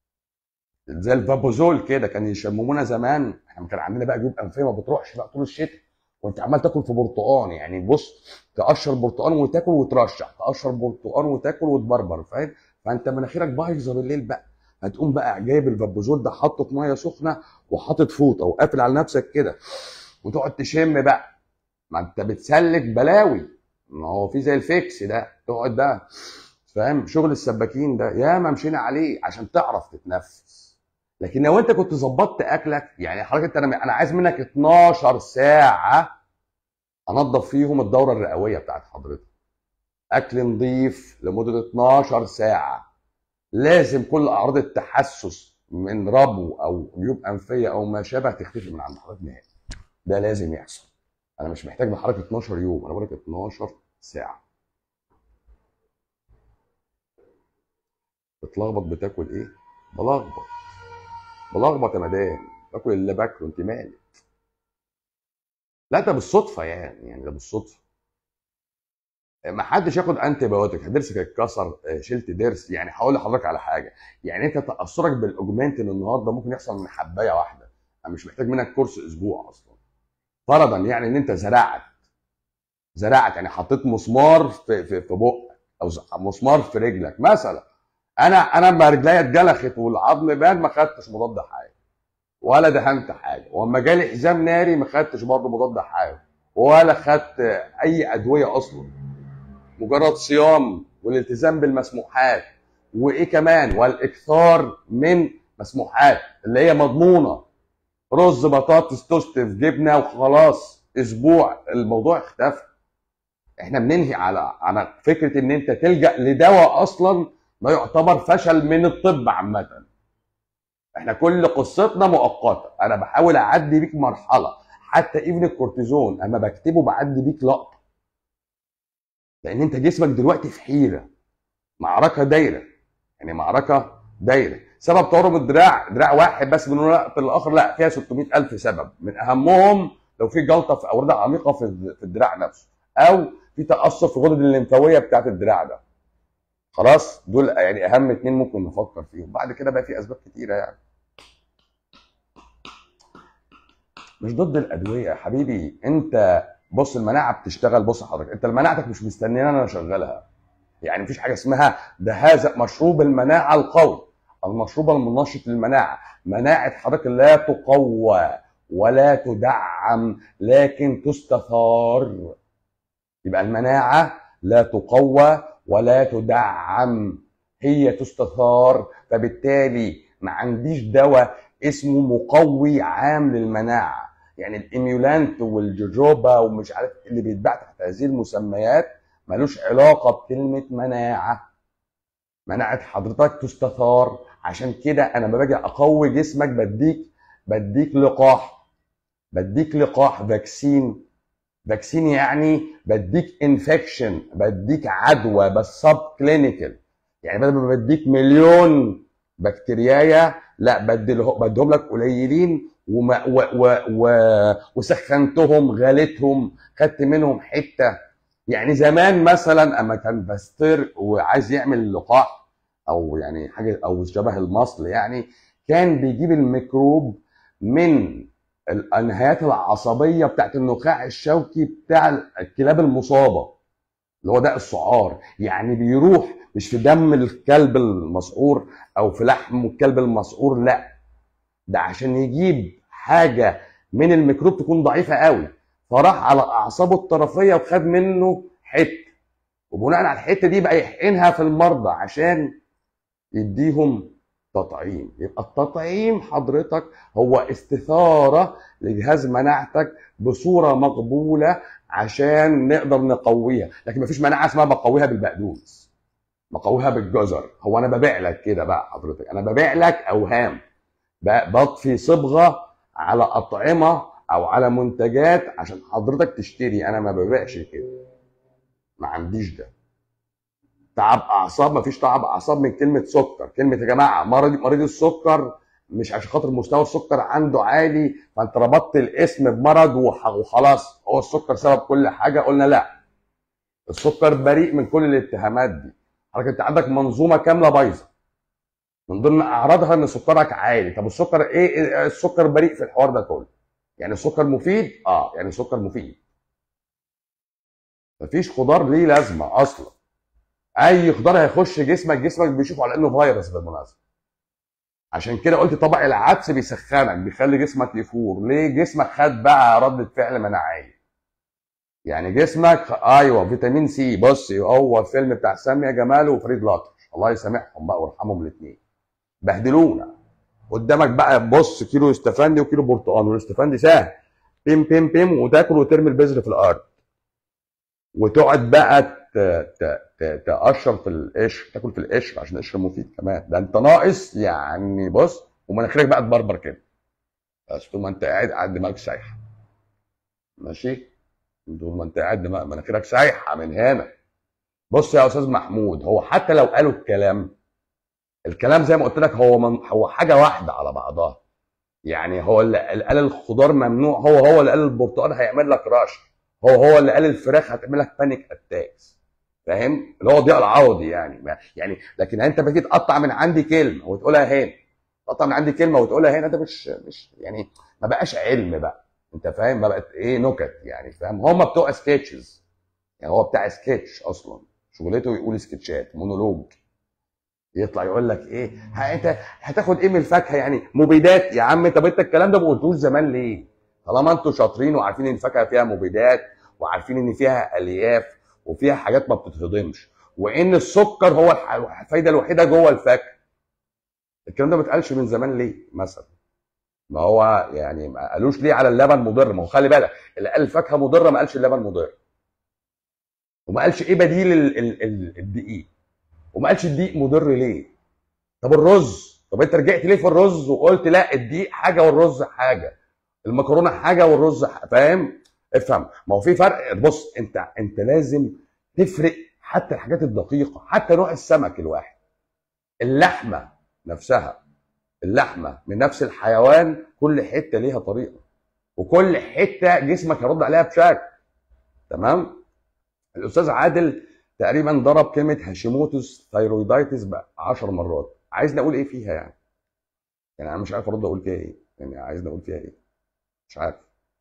زي الفابوزول كده كان يشممونا زمان احنا كان عندنا بقى جيوب انفيه ما بتروحش بقى طول الشتاء وانت عمال تاكل في برتقان يعني بص تقشر برتقان وتاكل وترشح تقشر برتقان وتاكل وتبربر فاهم فانت مناخيرك بايظه بالليل بقى هتقوم بقى جايب الفابوزول ده حاطه في ميه سخنه وحاطط فوطه وقافل على نفسك كده وتقعد تشم بقى ما انت بتسلك بلاوي ما هو في زي الفيكس ده تقعد بقى فاهم شغل السباكين ده يا ما مشينا عليه عشان تعرف تتنفس لكن لو انت كنت ظبطت اكلك يعني حضرتك انا انا عايز منك 12 ساعه انظف فيهم الدوره الرئويه بتاعت حضرتك اكل نظيف لمده 12 ساعه لازم كل اعراض التحسس من ربو او جيوب انفيه او ما شابه تختفي من عند حضرتك نهائي ده لازم يحصل انا مش محتاج من حضرتك 12 يوم انا بقول لك 12 ساعه بتلخبط بتاكل ايه بلخبط بلخبط يا مدام باكل اللي باكله انت مالك لا ده بالصدفه يعني يعني ده بالصدفه ما حدش ياخد انتي بايوتيك ضرسك اتكسر آه، شلت ضرس يعني هقول لحضرتك على حاجه يعني انت تاثرك بالاوجمانتين النهارده ممكن يحصل من حبايه واحده انا مش محتاج منك كورس اسبوع اصلا فرضا يعني ان انت زرعت زرعت يعني حطيت مسمار في في, في بقك او مسمار في رجلك مثلا انا انا لما رجليا اتجلخت والعظم بان ما خدتش مضاد حيوي ولا دهنت حاجه واما جالي حزام ناري ما خدتش برضه مضاد حيوي ولا خدت اي ادويه اصلا مجرد صيام والالتزام بالمسموحات وايه كمان والاكثار من مسموحات اللي هي مضمونه رز بطاطس توست في جبنه وخلاص اسبوع الموضوع اختفى احنا بننهي على على فكره ان انت تلجا لدواء اصلا ما يعتبر فشل من الطب عامه احنا كل قصتنا مؤقته انا بحاول اعدي بيك مرحله حتى ابن الكورتيزون اما بكتبه بعدي بيك لقطه لان انت جسمك دلوقتي في حيره معركه دايره يعني معركه دايره سبب تورم الدراع دراع واحد بس من وقت للاخر لا فيها 600 الف سبب من اهمهم لو في جلطه في اورده عميقه في الدراع نفسه او في تاثر في الغدد الليمفاويه بتاعت الدراع ده خلاص دول يعني اهم اتنين ممكن نفكر فيهم بعد كده بقى في اسباب كتيره يعني مش ضد الادويه يا حبيبي انت بص المناعه بتشتغل بص حضرتك انت مناعتك مش مستنيان انا اشغلها يعني مفيش حاجه اسمها ده هذا مشروب المناعه القوي المشروب المنشط للمناعه مناعه حضرتك لا تقوى ولا تدعم لكن تستثار يبقى المناعه لا تقوى ولا تدعم هي تستثار فبالتالي ما عنديش دواء اسمه مقوي عام للمناعه يعني الاميولانت والجوجوبا ومش عارف اللي بيتباع تحت هذه المسميات ملوش علاقه بكلمه مناعه مناعه حضرتك تستثار عشان كده انا لما باجي اقوي جسمك بديك بديك لقاح بديك لقاح فاكسين فاكسين يعني بديك انفكشن بديك عدوى بس سب كلينيكال يعني بدل ما بديك مليون بكتيريايا لا بدله بدهم لك قليلين وما و و و وسخنتهم غليتهم خدت منهم حته يعني زمان مثلا اما كان باستير وعايز يعمل لقاح او يعني حاجه او شبه المصل يعني كان بيجيب الميكروب من النهايات العصبيه بتاعت النخاع الشوكي بتاع الكلاب المصابه اللي هو ده السعار يعني بيروح مش في دم الكلب المسعور او في لحم الكلب المسعور لا ده عشان يجيب حاجه من الميكروب تكون ضعيفه قوي فراح على اعصابه الطرفيه وخد منه حته وبناء على الحته دي بقى يحقنها في المرضى عشان يديهم تطعيم يبقى التطعيم حضرتك هو استثاره لجهاز مناعتك بصوره مقبوله عشان نقدر نقويها لكن مفيش مناعه اسمها بقويها بالبقدونس بقويها بالجزر هو انا ببيع لك كده بقى حضرتك انا ببيع لك اوهام بضفي صبغه على اطعمه او على منتجات عشان حضرتك تشتري انا ما ببيعش كده ما عنديش ده تعب اعصاب مفيش تعب اعصاب من كلمه سكر كلمه يا جماعه مريض مريض السكر مش عشان خاطر مستوى السكر عنده عالي فانت ربطت الاسم بمرض وخلاص هو السكر سبب كل حاجه قلنا لا السكر بريء من كل الاتهامات دي حضرتك انت عندك منظومه كامله بايظه من ضمن اعراضها ان سكرك عالي طب السكر ايه السكر بريء في الحوار ده كله يعني السكر مفيد اه يعني السكر مفيد مفيش خضار ليه لازمه اصلا اي خضار هيخش جسمك جسمك بيشوفه على انه فيروس بالمناسبه عشان كده قلت طبق العدس بيسخنك بيخلي جسمك يفور ليه جسمك خد بقى ردة فعل مناعيه يعني جسمك ايوه فيتامين سي بص هو الفيلم بتاع سامية جمال وفريد لطش الله يسامحهم بقى ويرحمهم الاثنين بهدلونا قدامك بقى بص كيلو استفندي وكيلو برتقال والاستفندي سهل بيم بيم بيم وتاكل وترمي البذر في الارض وتقعد بقى تقشر في القشر تاكل في القشر عشان القشر مفيد كمان ده انت ناقص يعني بص ومناخيرك بقى تبربر كده بس طول ما انت قاعد قاعد دماغك سايحه ماشي طول ما انت قاعد مناخيرك سايحه من هنا بص يا استاذ محمود هو حتى لو قالوا الكلام الكلام زي ما قلت لك هو من هو حاجه واحده على بعضها يعني هو اللي قال الخضار ممنوع هو هو اللي قال البرتقال هيعمل لك رش هو هو اللي قال الفراخ هتعمل لك بانيك اتاكس فاهم اللي هو ضياء العوضي يعني يعني لكن انت بتيجي تقطع من عندي كلمه وتقولها هنا تقطع من عندي كلمه وتقولها هنا ده مش مش يعني ما بقاش علم بقى انت فاهم ما بقت ايه نكت يعني فاهم هم بتوع سكتشز يعني هو بتاع سكتش اصلا شغلته يقول سكتشات مونولوج يطلع يقول لك ايه انت هتاخد ايه من الفاكهه يعني مبيدات يا عم طب انت الكلام ده ما قلتوش زمان ليه طالما انتوا شاطرين وعارفين ان الفاكهه فيها مبيدات وعارفين ان فيها الياف وفيها حاجات ما بتتهضمش وان السكر هو الفايده الوحيده جوه الفاكهه الكلام ده ما اتقالش من زمان ليه مثلا ما هو يعني ما قالوش ليه على اللبن مضر ما هو خلي بالك اللي قال الفاكهه مضره ما قالش اللبن مضر وما قالش ايه بديل الدقيق وما قالش الدقيق مضر ليه طب الرز طب انت رجعت ليه في الرز وقلت لا الدقيق حاجه والرز حاجه المكرونه حاجه والرز حاجة. فاهم افهم ما هو في فرق بص انت انت لازم تفرق حتى الحاجات الدقيقه حتى نوع السمك الواحد اللحمه نفسها اللحمه من نفس الحيوان كل حته ليها طريقه وكل حته جسمك يرد عليها بشكل تمام الاستاذ عادل تقريبا ضرب كلمه هاشيموتوس ثايرويدايتس بقى 10 مرات عايز اقول ايه فيها يعني يعني انا مش عارف ارد اقول فيها ايه يعني عايز اقول فيها ايه مش عارف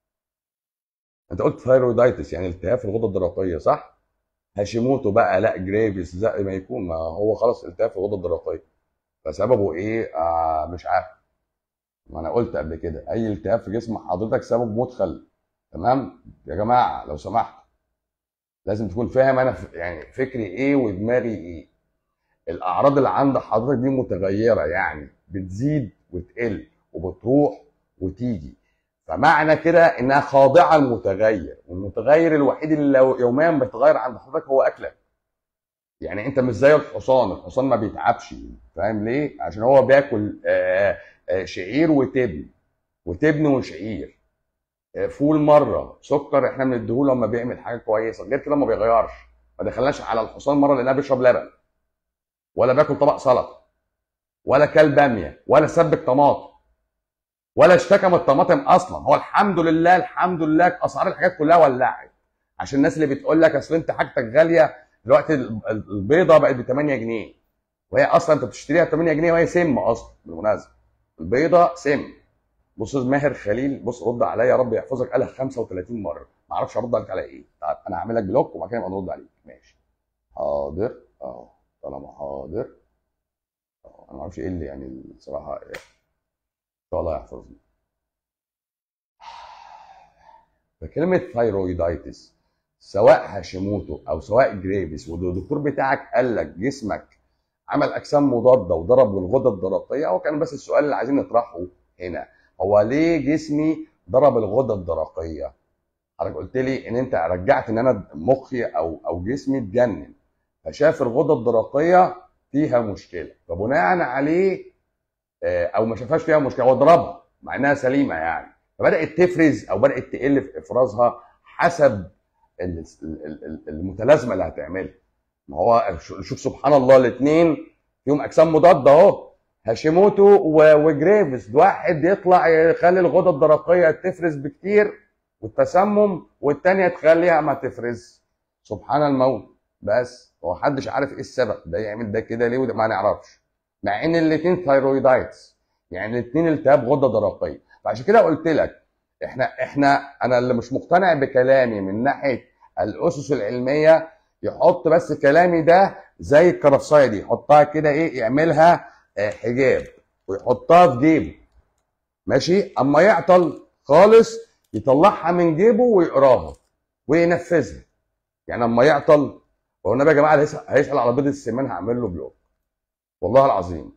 انت قلت ثايرويدايتس يعني التهاب في الغده الدرقيه صح هاشيموتو بقى لا جريفيس زي ما يكون ما هو خلاص التهاب في الغده الدرقيه فسببه ايه آه مش عارف ما انا قلت قبل كده اي التهاب في جسم حضرتك سبب مدخل تمام يا جماعه لو سمحت لازم تكون فاهم انا ف- يعني فكري ايه ودماغي ايه الاعراض اللي عند حضرتك دي متغيره يعني بتزيد وتقل وبتروح وتيجي فمعنى كده انها خاضعه للمتغير والمتغير الوحيد اللي لو يوميا بيتغير عند حضرتك هو اكلك يعني انت مش زي الحصان الحصان ما بيتعبش فاهم ليه عشان هو بياكل آه، آه، شعير وتبن وتبن وشعير آه، فول مره سكر احنا بنديهوله لما بيعمل حاجه كويسه غير كده ما بيغيرش ما دخلناش على الحصان مره لانها بيشرب لبن ولا بياكل طبق سلطه ولا كل باميه ولا سبك طماطم ولا اشتكى من الطماطم اصلا هو الحمد لله الحمد لله اسعار الحاجات كلها ولعت عشان الناس اللي بتقول لك اصل انت حاجتك غاليه دلوقتي ال- ال- البيضه بقت ب 8 جنيه وهي اصلا انت بتشتريها ب 8 جنيه وهي سم اصلا بالمناسبه البيضه سم بص ماهر خليل بص رد عليا يا رب يحفظك قالها 35 مره ما اعرفش ارد عليك على ايه طيب انا هعمل لك بلوك وبعد كده نبقى نرد عليك ماشي حاضر اه طالما حاضر آه، انا ما اعرفش ايه اللي يعني الصراحه ان شاء الله يحفظني فكلمه ثايرويدايتس سواء هاشيموتو او سواء جريفيس والدكتور بتاعك قال لك جسمك عمل اجسام مضاده وضرب الغده الدرقيه هو كان بس السؤال اللي عايزين نطرحه هنا هو ليه جسمي ضرب الغده الدرقيه حضرتك قلت لي ان انت رجعت ان انا مخي او او جسمي اتجنن فشاف الغده الدرقيه فيها مشكله فبناء عليه آه، او ما شافهاش فيها مشكله هو ضربها مع انها سليمه يعني فبدات تفرز او بدات تقل في افرازها حسب ال- ال- ال- المتلازمه اللي هتعملها ما هو شوف سبحان الله الاثنين فيهم اجسام مضاده اهو هاشيموتو و- وجريفز واحد يطلع يخلي الغده الدرقيه تفرز بكتير والتسمم والتانيه تخليها ما تفرز سبحان الموت بس هو محدش عارف ايه السبب ده يعمل ده كده ليه وده ما نعرفش مع ان الاثنين ثايرويدايتس يعني الاثنين التهاب غده درقيه فعشان كده قلت لك احنا احنا انا اللي مش مقتنع بكلامي من ناحيه الاسس العلميه يحط بس كلامي ده زي الكرفسايه دي يحطها كده ايه يعملها آه، حجاب ويحطها في جيبه ماشي اما يعطل خالص يطلعها من جيبه ويقراها وينفذها يعني اما يعطل هو النبي يا جماعه اللي هيسال هيسأل على بيض السمان هعمل له بلوك والله العظيم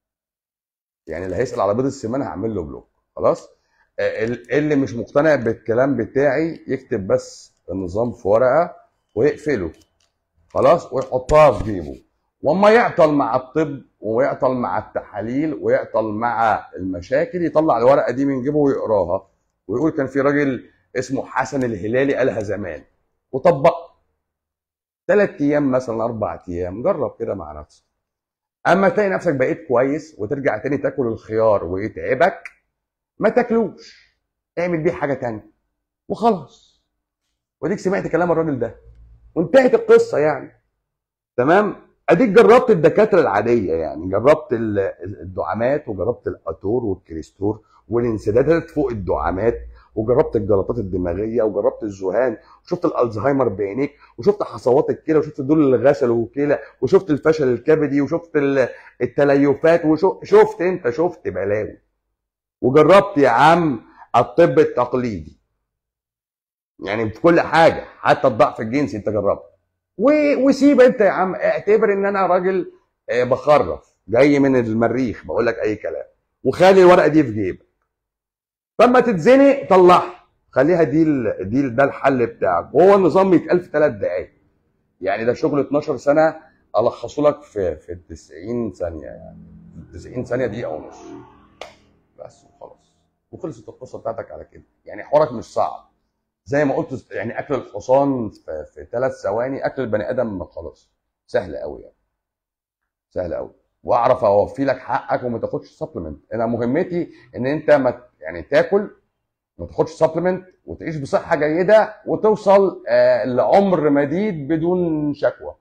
يعني اللي هيسال على بيض السمان هعمل له بلوك خلاص آه، ال- اللي مش مقتنع بالكلام بتاعي يكتب بس النظام في ورقه ويقفله خلاص ويحطها في جيبه واما يعطل مع الطب ويعطل مع التحاليل ويعطل مع المشاكل يطلع الورقه دي من جيبه ويقراها ويقول كان في راجل اسمه حسن الهلالي قالها زمان وطبقها ثلاث ايام مثلا اربع ايام جرب كده مع نفسك اما تلاقي نفسك بقيت كويس وترجع تاني تاكل الخيار ويتعبك ما تاكلوش اعمل بيه حاجه تانية وخلاص وديك سمعت كلام الراجل ده وانتهت القصه يعني تمام اديك جربت الدكاتره العاديه يعني جربت ال- الدعامات وجربت الاتور والكريستور والانسدادات فوق الدعامات وجربت الجلطات الدماغيه وجربت الذهان وشفت الالزهايمر بعينيك وشفت حصوات الكلى وشفت دول اللي غسلوا كلى وشفت الفشل الكبدي وشفت ال- التليفات وشفت انت شفت بلاوي وجربت يا عم الطب التقليدي يعني في كل حاجه حتى الضعف الجنسي انت جربت و- وسيب انت يا عم اعتبر ان انا راجل آه، بخرف جاي من المريخ بقول لك اي كلام وخلي الورقه دي في جيبك فلما تتزنق طلعها خليها دي ال... دي ال- ده الحل بتاعك وهو النظام بيتقال في ثلاث دقائق يعني ده شغل 12 سنه الخصه لك في في 90 ثانيه يعني 90 ثانيه دقيقه ونص بس وخلاص وخلصت القصه بتاعتك على كده يعني حوارك مش صعب زي ما قلت يعني اكل الحصان في, في ثلاث ثواني اكل البني ادم خلاص سهل قوي يعني سهل قوي واعرف اوفي لك حقك وما تاخدش سبلمنت انا مهمتي ان انت ما ت- يعني تاكل ما تاخدش سبلمنت وتعيش بصحه جيده وتوصل آه لعمر مديد بدون شكوى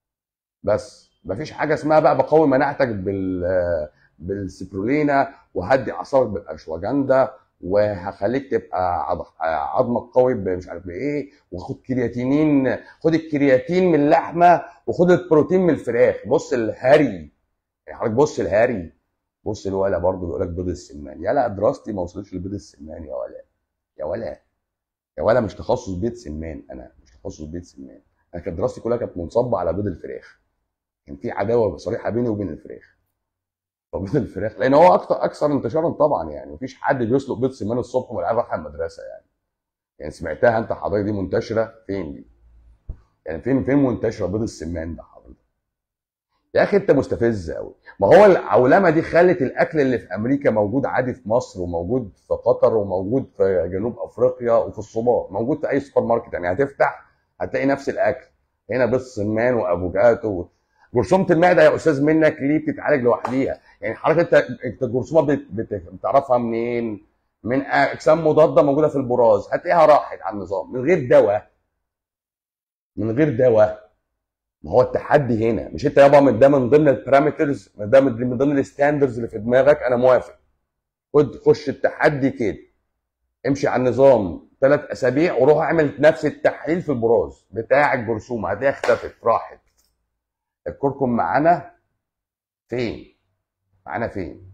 بس مفيش حاجه اسمها بقى بقوي مناعتك بال آه، بالسبرولينا وهدي اعصابك بالاشواجندا وهخليك تبقى عض- آه، عظمك قوي مش عارف بايه وخد كرياتينين خد الكرياتين من اللحمه وخد البروتين من الفراخ بص الهري يعني حضرتك بص الهري بص الولا برضه بيقول لك بيض السمان يلا دراستي ما وصلتش لبيض السمان يا ولا يا ولا يا ولا مش تخصص بيض سمان انا مش تخصص بيض سمان انا كانت دراستي كلها كانت منصبه على بيض الفراخ كان في عداوه صريحه بيني وبين الفراخ فبيض الفراخ لان هو اكتر اكثر انتشارا طبعا يعني مفيش حد بيسلق بيض سمان الصبح والعيال رايحه المدرسه يعني يعني سمعتها انت حضرتك دي منتشره فين دي؟ يعني فين فين منتشره بيض السمان ده حضرتك؟ يا اخي انت مستفز قوي ما هو العولمه دي خلت الاكل اللي في امريكا موجود عادي في مصر وموجود في قطر وموجود في جنوب افريقيا وفي الصومال موجود في اي سوبر ماركت يعني هتفتح هتلاقي نفس الاكل هنا بيض سمان وافوكاتو جرثومه المعده يا استاذ منك ليه بتتعالج لوحديها يعني حضرتك انت انت الجرثومه بت- بت- بتعرفها منين من اجسام مضاده موجوده في البراز هتلاقيها راحت على النظام من غير دواء من غير دواء ما هو التحدي هنا مش انت يابا من ده من ضمن البارامترز من ده من من ضمن الستاندرز اللي في دماغك انا موافق خد خش التحدي كده امشي على النظام ثلاث اسابيع وروح اعمل نفس التحليل في البراز بتاع الجرثومه هتلاقيها اختفت راحت الكركم معانا فين؟ معانا فين؟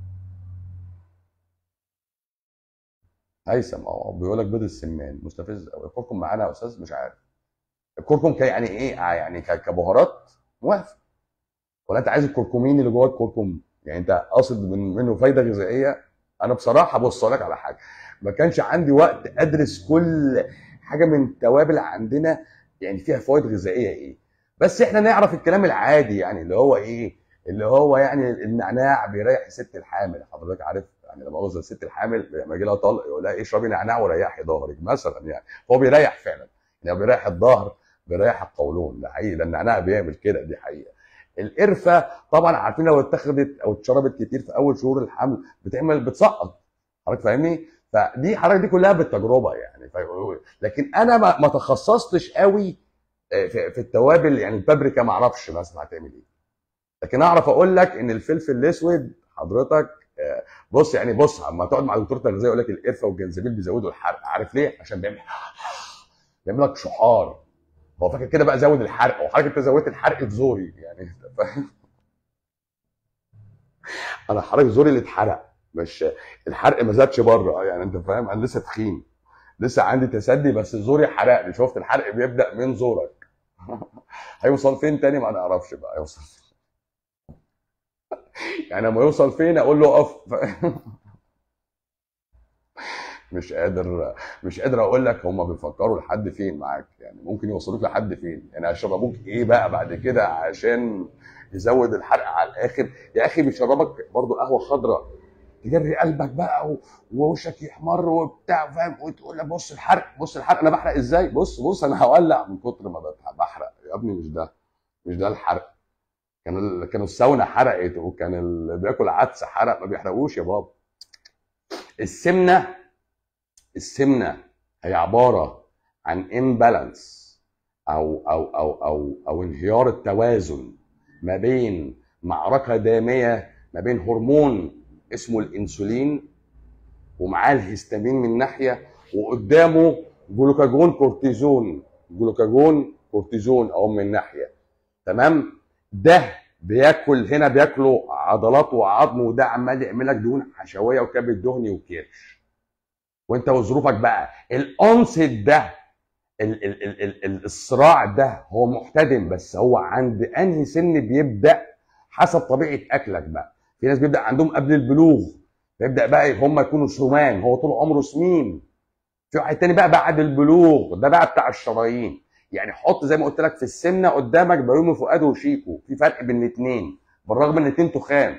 هيثم اه بيقول لك بيض السمان مستفز قوي الكركم معانا يا استاذ مش عارف الكركم كي يعني ايه آه يعني ك- كبهارات موافق ولا انت عايز الكركمين اللي جوه الكركم يعني انت قاصد من منه فايده غذائيه انا بصراحه بص أقول لك على حاجه ما كانش عندي وقت ادرس كل حاجه من التوابل عندنا يعني فيها فوائد غذائيه ايه بس احنا نعرف الكلام العادي يعني اللي هو ايه اللي هو يعني النعناع بيريح الست الحامل حضرتك عارف يعني لما اوصل الست الحامل لما يجي لها طلق يقول لها ايه اشربي نعناع وريحي ظهرك مثلا يعني هو بيريح فعلا يعني بيريح الظهر بيريح القولون ده حقيقي ده النعناع بيعمل كده دي حقيقه القرفه طبعا عارفين لو اتخذت او اتشربت كتير في اول شهور الحمل بتعمل بتسقط حضرتك فاهمني فدي حضرتك دي كلها بالتجربه يعني ف- لكن انا ما ما تخصصتش قوي في في التوابل يعني البابريكا ما اعرفش مثلا هتعمل ايه لكن اعرف اقول لك ان الفلفل الاسود حضرتك آه، بص يعني بص اما تقعد مع دكتور تغذيه يقول لك القرفه والجنزبيل بيزودوا الحرق عارف ليه عشان بيعمل بيعمل لك شعار هو فاكر كده بقى زود الحرق وحضرتك انت زودت الحرق في زوري يعني انت فاهم انا حضرتك زوري اللي اتحرق مش الحرق ما زادش بره يعني انت فاهم انا لسه تخين لسه عندي تسدي بس زوري حرقني شفت الحرق بيبدا من زورك هيوصل فين تاني ما نعرفش بقى هيوصل فين يعني لما يوصل فين اقول له اقف مش قادر مش قادر اقول لك هم بيفكروا لحد فين معاك يعني ممكن يوصلوك لحد فين يعني هيشربوك ايه بقى بعد كده عشان يزود الحرق على الاخر يا اخي بيشربك برضو قهوه خضراء تجري قلبك بقى و- ووشك يحمر وبتاع فاهم وتقول لك بص الحرق بص الحرق انا بحرق ازاي بص بص انا هولع من كتر ما بتح- بحرق يا ابني مش ده مش ده الحرق كان ال... كانوا الساونا حرقت وكان اللي بياكل عدس حرق ما بيحرقوش يا بابا السمنه السمنه هي عباره عن امبالانس او او او او او انهيار التوازن ما بين معركه داميه ما بين هرمون اسمه الانسولين ومعاه الهستامين من ناحيه وقدامه جلوكاجون كورتيزون جلوكاجون كورتيزون او من ناحيه تمام ده بياكل هنا بياكلوا عضلات وعظم وده عمال يعمل لك دهون حشويه وكبد دهني وكرش وانت وظروفك بقى الانست ده ال ال ال ال ال الصراع ده هو محتدم بس هو عند انهي سن بيبدا حسب طبيعه اكلك بقى في ناس بيبدا عندهم قبل البلوغ فيبدا بقى هم يكونوا سمان هو طول عمره سمين في واحد تاني بقى بعد البلوغ ده بقى بتاع الشرايين يعني حط زي ما قلت لك في السمنه قدامك بيومي فؤاد وشيكو في فرق بين الاثنين بالرغم ان الاثنين تخان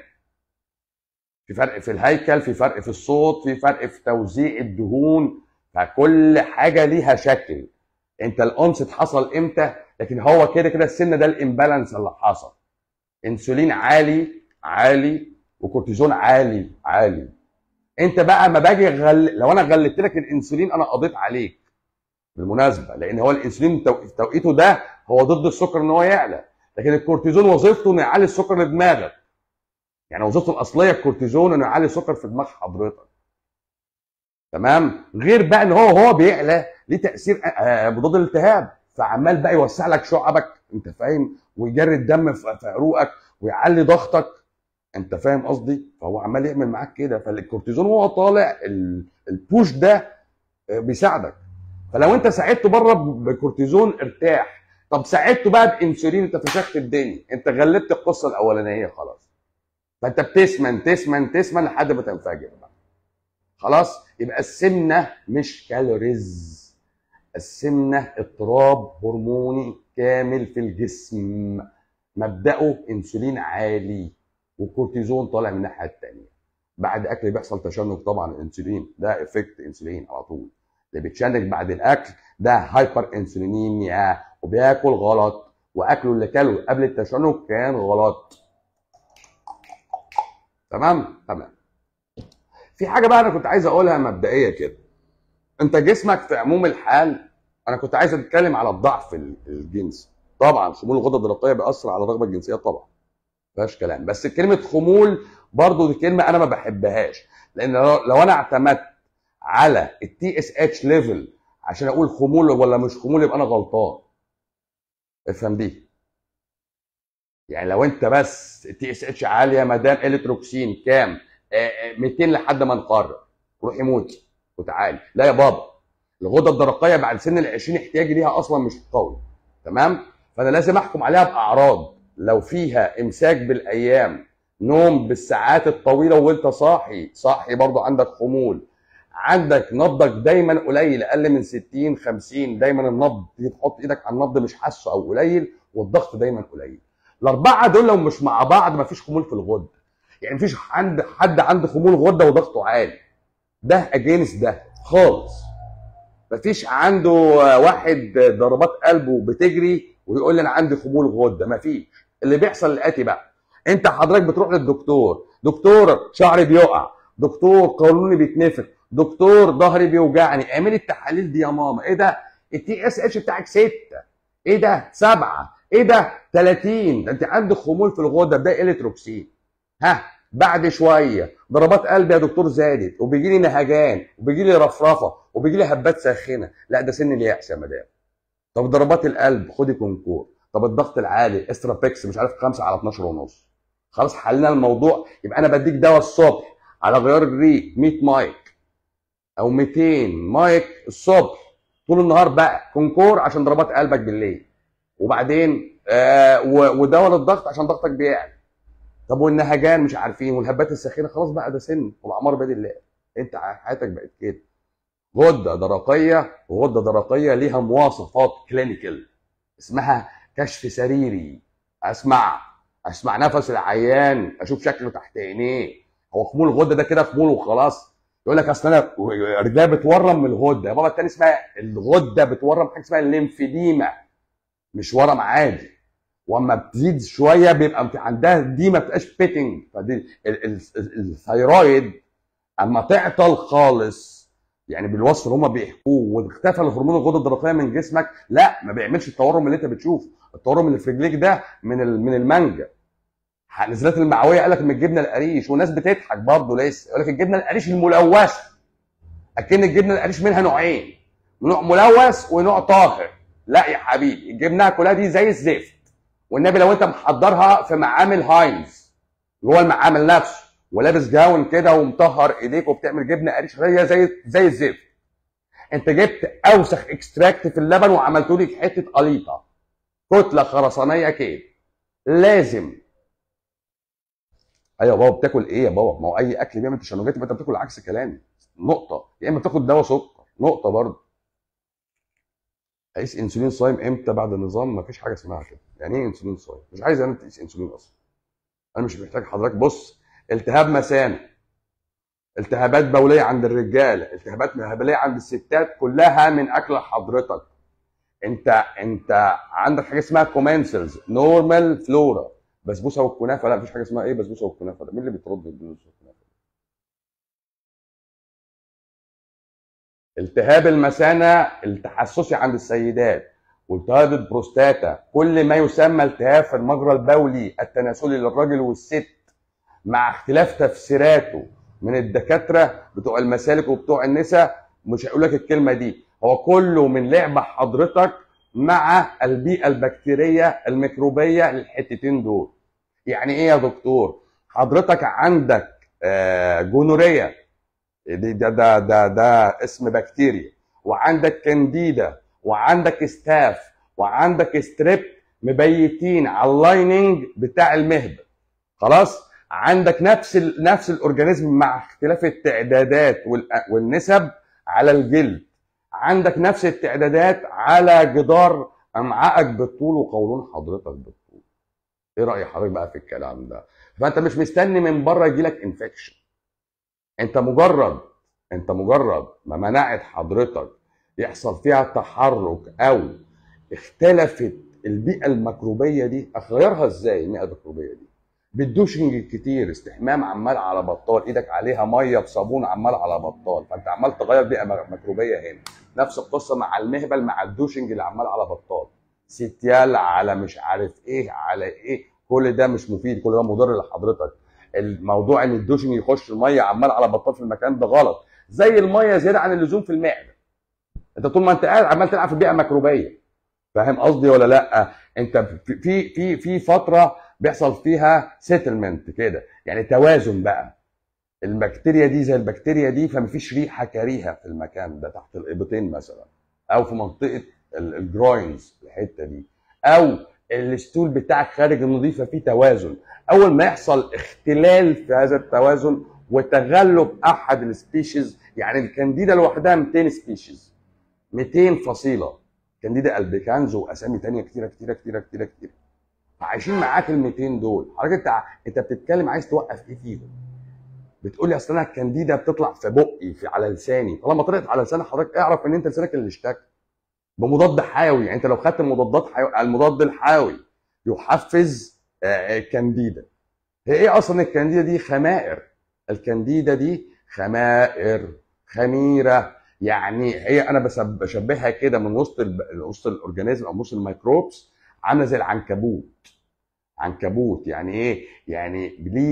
في فرق في الهيكل في فرق في الصوت في فرق في توزيع الدهون فكل حاجه ليها شكل انت الانست حصل امتى لكن هو كده كده السن ده الامبالانس اللي حصل انسولين عالي عالي وكورتيزون عالي عالي انت بقى ما باجي غل... لو انا غلت لك الانسولين انا قضيت عليك بالمناسبه لان هو الانسولين تو- في توقيته ده هو ضد السكر ان هو يعلى لكن الكورتيزون وظيفته انه يعلي السكر لدماغك يعني وظيفته الاصليه الكورتيزون انه يعلي السكر في دماغ حضرتك تمام غير بقى ان هو هو بيعلى ليه تاثير آه، مضاد الالتهاب فعمال بقى يوسع لك شعبك انت فاهم ويجري الدم في في عروقك ويعلي ضغطك انت فاهم قصدي فهو عمال يعمل معاك كده فالكورتيزون وهو طالع ال- البوش ده آه، بيساعدك فلو انت ساعدته بره بكورتيزون ارتاح طب ساعدته بقى بانسولين انت فشخت الدنيا انت غلبت القصه الاولانيه خلاص فانت بتسمن تسمن تسمن لحد ما تنفجر بقى خلاص يبقى السمنه مش كالوريز السمنه اضطراب هرموني كامل في الجسم مبداه انسولين عالي وكورتيزون طالع من الناحيه الثانيه بعد اكل بيحصل تشنج طبعا الانسولين ده افكت انسولين على طول اللي بيتشنج بعد الاكل ده هايبر انسولينيميا وبياكل غلط واكله اللي كله قبل التشنج كان غلط تمام تمام في حاجه بقى انا كنت عايز اقولها مبدئيه كده انت جسمك في عموم الحال انا كنت عايز اتكلم على الضعف الجنسي طبعا خمول الغده الدرقيه بيأثر على الرغبه الجنسيه طبعا فيهاش كلام بس كلمه خمول برضو دي كلمه انا ما بحبهاش لان لو انا اعتمدت على التي اس اتش ليفل عشان اقول خمول ولا مش خمول يبقى انا غلطان افهم دي يعني لو انت بس التي اس اتش عاليه ما دام التروكسين كام 200 لحد ما نقرر روح يموت وتعالي لا يا بابا الغده الدرقيه بعد سن ال 20 احتياجي ليها اصلا مش قوي تمام فانا لازم احكم عليها باعراض لو فيها امساك بالايام نوم بالساعات الطويله وانت صاحي صاحي برضو عندك خمول عندك نبضك دايما قليل اقل من 60 50 دايما النبض تيجي تحط ايدك على النبض مش حاسه او قليل والضغط دايما قليل الاربعه دول لو مش مع بعض مفيش خمول في الغده يعني مفيش عند حد عنده خمول غده وضغطه عالي ده اجينست ده خالص مفيش عنده واحد ضربات قلبه بتجري ويقول لي انا عندي خمول غده مفيش اللي بيحصل الاتي بقى انت حضرتك بتروح للدكتور دكتور شعري بيقع دكتور قولوني بيتنفخ دكتور ظهري بيوجعني اعملي التحاليل دي يا ماما ايه ده التي اس اتش بتاعك 6 ايه ده 7 ايه ده 30 ده انت عندك خمول في الغده ده التروكسين ها بعد شويه ضربات قلب يا دكتور زادت وبيجي لي نهجان وبيجي لي رفرفه وبيجي لي هبات ساخنه لا ده سن اليأس يا مدام طب ضربات القلب خدي كونكور طب الضغط العالي استرابيكس مش عارف 5 على 12 ونص خلاص حلينا الموضوع يبقى انا بديك دواء الصبح على غيار الريق 100 مايك او 200 مايك الصبح طول النهار بقى كونكور عشان ضربات قلبك بالليل وبعدين آه ودواء للضغط عشان ضغطك بيعلى طب والنهجان مش عارفين والهبات الساخنه خلاص بقى ده سن والاعمار بيد الله انت حياتك بقت كده غده درقيه وغده درقيه ليها مواصفات كلينيكال اسمها كشف سريري اسمع اسمع نفس العيان اشوف شكله تحت عينيه هو خمول الغده ده كده خمول وخلاص يقول لك اصل انا رجليا بتورم من الغده يا بابا التاني اسمها الغده بتورم حاجه اسمها الليمفيديما مش ورم عادي واما بتزيد شويه بيبقى عندها دي ما بتبقاش بيتنج فدي الثيرويد اما تعطل خالص يعني بالوصف اللي هم بيحكوه واختفى الهرمون الغده الدرقيه من جسمك لا ما بيعملش التورم اللي انت بتشوفه التورم اللي في رجليك ده من من المانجا نزلات المعويه قال لك من الجبنه القريش والناس بتضحك برضه لسه يقول لك الجبنه القريش الملوثه اكن الجبنه القريش منها نوعين نوع ملوث ونوع طاهر لا يا حبيبي الجبنه كلها دي زي الزفت والنبي لو انت محضرها في معامل هاينز جوه المعامل نفسه ولابس جاون كده ومطهر ايديك وبتعمل جبنه قريش هي زي زي الزفت انت جبت اوسخ اكستراكت في اللبن وعملته لي حته قليطه كتله خرسانيه كده لازم ايوه بابا بتاكل ايه يا بابا ما هو اي اكل بيعمل تشنجات يبقى انت بتاكل عكس كلامي نقطه يا اما بتاخد دواء سكر نقطه برضه اقيس انسولين صايم امتى بعد النظام ما فيش حاجه اسمها كده يعني ايه انسولين صايم مش عايز انا تقيس انسولين اصلا انا مش محتاج حضرتك بص التهاب مثانه التهابات بوليه عند الرجاله التهابات مهبليه عند الستات كلها من اكل حضرتك انت انت عندك حاجه اسمها كومنسلز نورمال فلورا بسبوسه والكنافه لا مفيش حاجه اسمها ايه بسبوسه والكنافه ده مين اللي بيترد البسبوسه والكنافه التهاب المثانه التحسسي عند السيدات والتهاب البروستاتا كل ما يسمى التهاب في المجرى البولي التناسلي للراجل والست مع اختلاف تفسيراته من الدكاتره بتوع المسالك وبتوع النساء مش هيقول لك الكلمه دي هو كله من لعبه حضرتك مع البيئه البكتيريه الميكروبيه للحتتين دول يعني ايه يا دكتور حضرتك عندك آه جونوريا ده ده ده ده اسم بكتيريا وعندك كانديدا وعندك ستاف وعندك ستريب مبيتين على اللايننج بتاع المهبل خلاص عندك نفس ال نفس الاورجانيزم مع اختلاف التعدادات والنسب على الجلد عندك نفس التعدادات على جدار امعائك بالطول وقولون حضرتك بالطول ايه راي حضرتك بقى في الكلام ده فانت مش مستني من بره يجي لك انفكشن انت مجرد انت مجرد ما مناعه حضرتك يحصل فيها تحرك او اختلفت البيئه الميكروبيه دي اغيرها ازاي البيئه الميكروبيه دي بالدوشنج كتير استحمام عمال على بطال ايدك عليها ميه بصابون عمال على بطال فانت عمال تغير بيئه ميكروبيه هنا نفس القصه مع المهبل مع الدوشنج اللي عمال على بطال ستيال على مش عارف ايه على ايه كل ده مش مفيد كل ده مضر لحضرتك الموضوع ان الدوشنج يخش الميه عمال على بطال في المكان ده غلط زي الميه زياده عن اللزوم في المعده انت طول ما انت قاعد عمال تلعب في بيئه ميكروبيه فاهم قصدي ولا لا انت في في في فتره بيحصل فيها سيتلمنت كده يعني توازن بقى البكتيريا دي زي البكتيريا دي فمفيش ريحه كريهه في المكان ده تحت الابطين مثلا او في منطقه الجروينز الحته دي او الستول بتاعك خارج النظيفه فيه توازن اول ما يحصل اختلال في هذا التوازن وتغلب احد السبيشيز يعني الكانديدا لوحدها 200 سبيشيز 200 فصيله كانديدا البيكانز واسامي ثانيه كتيره كتيره كتيره كتيره كتيره فعايشين معاك ال 200 دول حضرتك انت انت بتتكلم عايز توقف ايه فيهم بتقول لي اصل انا الكانديدا بتطلع في بقي في على لساني طالما طلعت على لسان حضرتك اعرف ان انت لسانك اللي اشتكى بمضاد حيوي يعني انت لو خدت المضادات حيوي المضاد الحيوي يحفز كانديدا هي ايه اصلا الكانديدا دي خمائر الكانديدا دي خمائر خميره يعني هي انا بشبهها كده من وسط وسط الاورجانيزم او وسط الميكروبس عامله زي العنكبوت عنكبوت يعني ايه يعني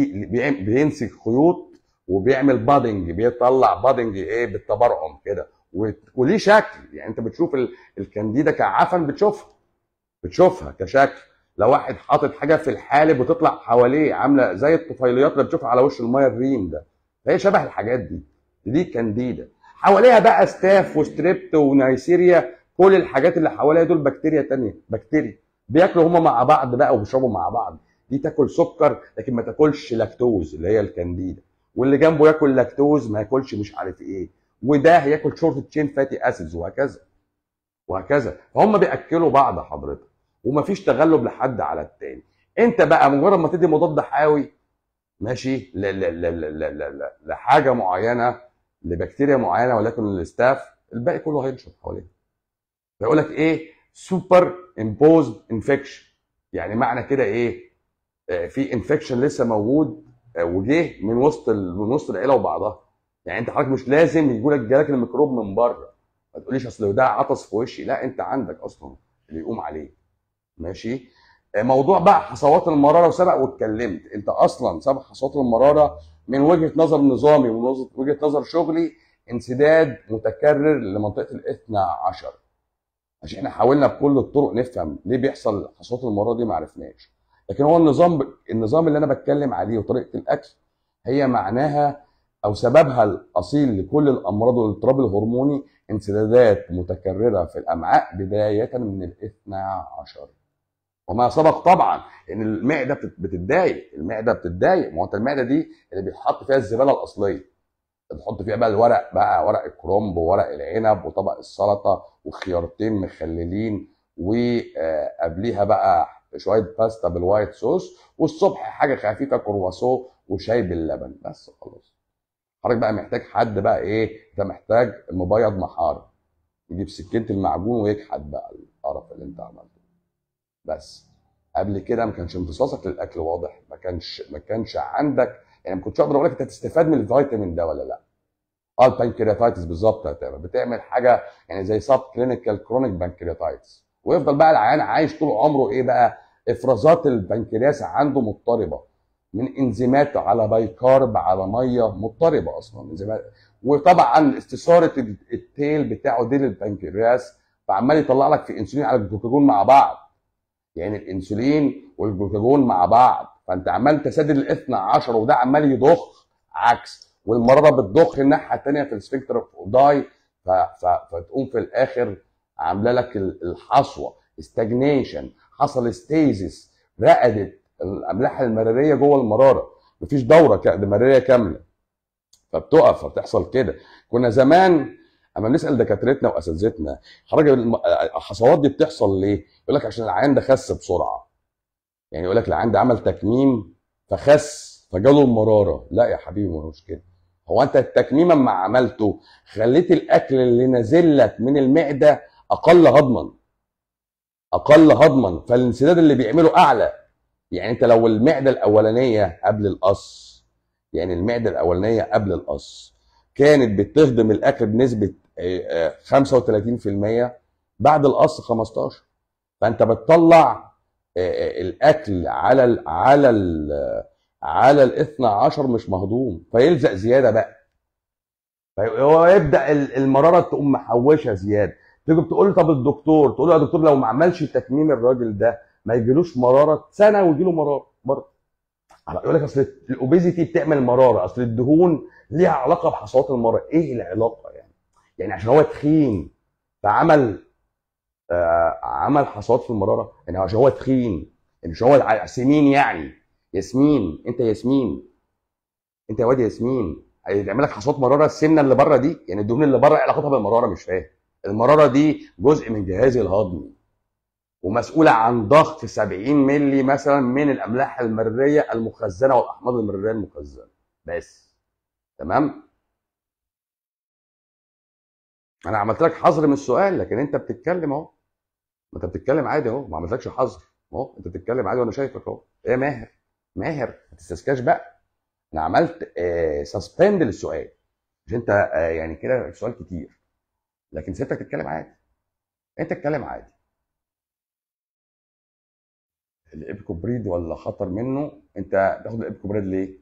بيمسك خيوط وبيعمل بادنج بيطلع بادنج ايه بالتبرعم كده وليه شكل يعني انت بتشوف الكانديدا كعفن بتشوفها بتشوفها كشكل لو واحد حاطط حاجه في الحالب وتطلع حواليه عامله زي الطفيليات اللي بتشوفها على وش الميه الريم ده فهي شبه الحاجات دي دي كانديدا حواليها بقى ستاف وستريبت ونيسيريا كل الحاجات اللي حواليها دول بكتيريا تانية بكتيريا بياكلوا هما مع بعض بقى وبيشربوا مع بعض دي تاكل سكر لكن ما تاكلش لاكتوز اللي هي الكانديدا واللي جنبه ياكل لاكتوز ما ياكلش مش عارف ايه وده هياكل شورت تشين فاتي اسيدز وهكذا وهكذا فهم بياكلوا بعض حضرتك ومفيش تغلب لحد على التاني انت بقى مجرد ما تدي مضاد حيوي ماشي ل ل ل ل ل ل لحاجه معينه لبكتيريا معينه ولكن الستاف الباقي كله هينشط حواليه فيقول لك ايه سوبر امبوزد انفكشن يعني معنى كده ايه آه في انفكشن لسه موجود آه وجه من وسط من وسط العيله وبعضها يعني انت حضرتك مش لازم يجي لك جالك الميكروب من بره ما تقوليش اصل ده عطس في وشي لا انت عندك اصلا اللي يقوم عليه ماشي موضوع بقى حصوات المراره وسبق واتكلمت انت اصلا سبق حصوات المراره من وجهه نظر نظامي ومن وجهه نظر شغلي انسداد متكرر لمنطقه الاثنى عشر عشان احنا حاولنا بكل الطرق نفهم ليه بيحصل حصوات المراره دي ما عرفناش لكن هو النظام النظام اللي انا بتكلم عليه وطريقه الاكل هي معناها او سببها الاصيل لكل الامراض والاضطراب الهرموني انسدادات متكرره في الامعاء بدايه من الاثنى عشر وما سبق طبعا ان المعده بتتضايق المعده بتتضايق ما هو انت المعده دي اللي بيتحط فيها الزباله الاصليه بتحط فيها بقى الورق بقى ورق الكرنب وورق العنب وطبق السلطه وخيارتين مخللين وقبليها بقى شويه باستا بالوايت صوص والصبح حاجه خفيفه كرواسون وشاي باللبن بس خلاص حضرتك بقى محتاج حد بقى ايه انت محتاج مبيض محار يجيب سكينه المعجون ويكحت بقى القرف اللي انت عملته بس قبل كده ما كانش امتصاصك للاكل واضح ما كانش ما كانش عندك يعني ما كنتش اقدر اقول لك انت هتستفاد من الفيتامين ده ولا لا اه البانكرياتايتس بالظبط بتعمل حاجه يعني زي سب كلينيكال كرونيك بانكرياتايتس ويفضل بقى العيان عايش طول عمره ايه بقى افرازات البنكرياس عنده مضطربه من انزيمات على بايكارب على ميه مضطربه اصلا انزيمات وطبعا استثاره التيل بتاعه ديل البنكرياس فعمال يطلع لك في انسولين على الجلوكاجون مع بعض يعني الانسولين والجلوكاجون مع بعض فانت عمال تسدد الاثنى عشر وده عمال يضخ عكس والمراره بتضخ الناحيه الثانيه في السفنكتر اوف اوداي فتقوم في الاخر عامله لك الحصوه استجنيشن حصل ستيزس رقدت الاملاح المراريه جوه المراره مفيش دوره مراريه كامله فبتقف فبتحصل كده كنا زمان اما نسال دكاترتنا واساتذتنا حضرتك الحصوات دي بتحصل ليه؟ يقول لك عشان العيان ده خس بسرعه يعني يقول لك العيان ده عمل تكميم فخس فجاله المراره لا يا حبيبي ما هوش كده هو انت التكميم اما عملته خليت الاكل اللي نازل لك من المعده اقل هضما اقل هضما فالانسداد اللي بيعمله اعلى يعني انت لو المعده الاولانيه قبل القص يعني المعده الاولانيه قبل القص كانت بتهضم الاكل بنسبه 35% بعد القص 15 فانت بتطلع الاكل على ال على ال على ال 12 مش مهضوم فيلزق زياده بقى فهو يبدا المراره تقوم محوشه زياده تيجي بتقول له طب الدكتور تقول له يا دكتور لو ما عملش تكميم الراجل ده ما يجيلوش مراره سنه ويجي له مراره برضه يقول لك اصل الاوبيزيتي بتعمل مراره اصل الدهون ليها علاقه بحصوات المراره ايه العلاقه يعني يعني عشان هو تخين فعمل آه عمل حصوات في المراره يعني عشان هو تخين يعني مش هو سمين يعني ياسمين انت ياسمين انت يا واد ياسمين هيتعمل لك حصوات مراره السمنه اللي بره دي يعني الدهون اللي بره علاقتها بالمراره مش فاهم المراره دي جزء من جهازي الهضمي ومسؤوله عن ضغط 70 مللي مثلا من الاملاح المريه المخزنه والاحماض المريه المخزنه بس تمام انا عملت لك حظر من السؤال لكن انت بتتكلم اهو ما انت بتتكلم عادي اهو ما عملتلكش حظر اهو انت بتتكلم عادي وانا شايفك اهو ايه ماهر ماهر ما تستسكاش بقى انا عملت آه سسبند للسؤال مش انت آه يعني كده السؤال كتير لكن سيبتك تتكلم عادي انت اتكلم عادي الابيكوبريد ولا خطر منه انت تاخد الابيكوبريد ليه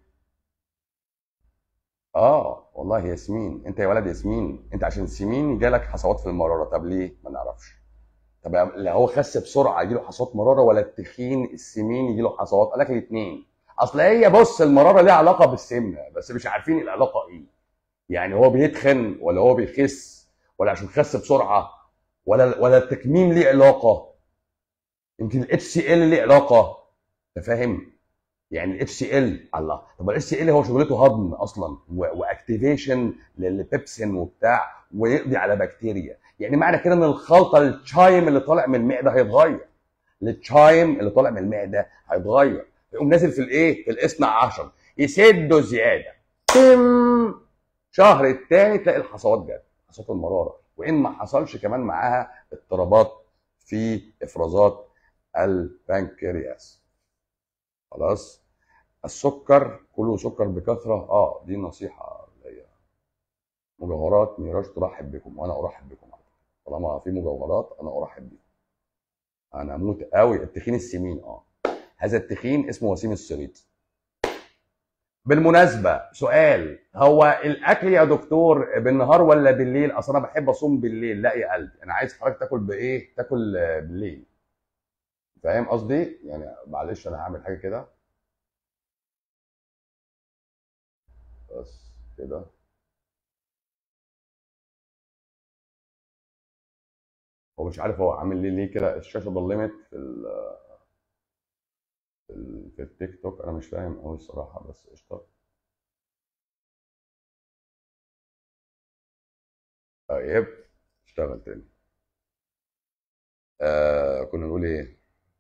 اه والله ياسمين انت يا ولد ياسمين انت عشان سمين جالك حصوات في المراره طب ليه ما نعرفش طب لا هو خس بسرعه يجي له حصوات مراره ولا التخين السمين يجي له حصوات قال لك الاثنين اصل هي بص المراره ليها علاقه بالسمنه بس مش عارفين العلاقه ايه يعني هو بيتخن ولا هو بيخس ولا عشان خس بسرعه ولا ولا التكميم ليه علاقه يمكن الاتش سي ال ليه علاقه انت فاهم يعني الاتش سي ال الله طب الاتش سي ال هو شغلته هضم اصلا واكتيفيشن للبيبسين وبتاع ويقضي على بكتيريا يعني معنى كده ان الخلطه التشايم اللي طالع من المعده هيتغير التشايم اللي طالع من المعده هيتغير يقوم نازل في الايه في الاثنى عشر يسده زياده تم شهر الثاني تلاقي الحصوات جت حصوات المراره وان ما حصلش كمان معاها اضطرابات في افرازات البنكرياس خلاص السكر كله سكر بكثره اه دي نصيحه ليا مجوهرات ميراج ترحب بكم وانا ارحب بكم طالما في مجوهرات انا ارحب بكم انا اموت قوي التخين السمين اه هذا التخين اسمه وسيم السريط بالمناسبة سؤال هو الأكل يا دكتور بالنهار ولا بالليل؟ أصل أنا بحب أصوم بالليل، لا يا قلبي، أنا عايز حضرتك تاكل بإيه؟ تاكل بالليل. فاهم قصدي؟ يعني معلش انا هعمل حاجه كده بس كده هو مش عارف هو عامل ليه ليه كده الشاشه ضلمت في ال في, ال في التيك توك انا مش فاهم قوي الصراحه بس قشطه طيب اشتغل تاني آه كنا نقول ايه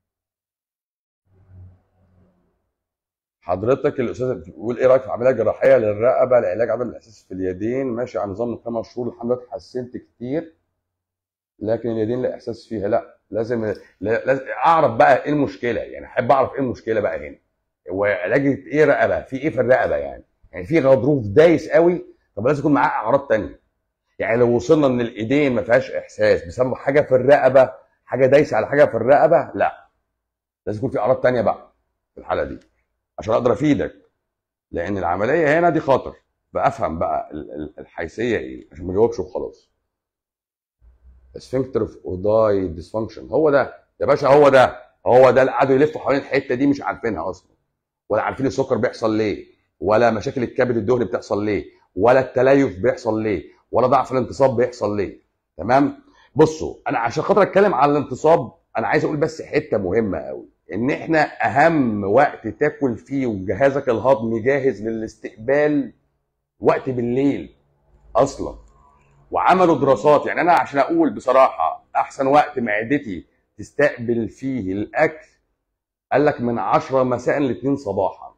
حضرتك الاستاذ بتقول ايه رايك في عمليه جراحيه للرقبه لعلاج عدم الاحساس في اليدين ماشي على نظام من خمس شهور الحمد لله اتحسنت كتير لكن اليدين لا احساس فيها لا لازم لازم اعرف بقى ايه المشكله يعني احب اعرف ايه المشكله بقى هنا وعلاج ايه رقبه في ايه في الرقبه يعني يعني في غضروف دايس قوي طب لازم يكون معاه اعراض تانية يعني لو وصلنا ان الايدين ما فيهاش احساس بسبب حاجه في الرقبه حاجه دايسه على حاجه في الرقبه لا لازم يكون في اعراض تانية بقى في الحاله دي عشان اقدر افيدك لان العمليه هنا دي خطر فافهم بقى الحيثيه ايه عشان ما اجاوبش وخلاص سفنكتر اوف اوداي ديسفانكشن هو ده يا باشا هو ده هو ده اللي قعدوا يلفوا حوالين الحته دي مش عارفينها اصلا ولا عارفين السكر بيحصل ليه ولا مشاكل الكبد الدهني بتحصل ليه ولا التليف بيحصل ليه ولا ضعف الانتصاب بيحصل ليه تمام بصوا انا عشان خاطر اتكلم على الانتصاب انا عايز اقول بس حته مهمه قوي ان احنا اهم وقت تاكل فيه وجهازك الهضمي جاهز للاستقبال وقت بالليل اصلا وعملوا دراسات يعني انا عشان اقول بصراحه احسن وقت معدتي تستقبل فيه الاكل قال لك من 10 مساء ل 2 صباحا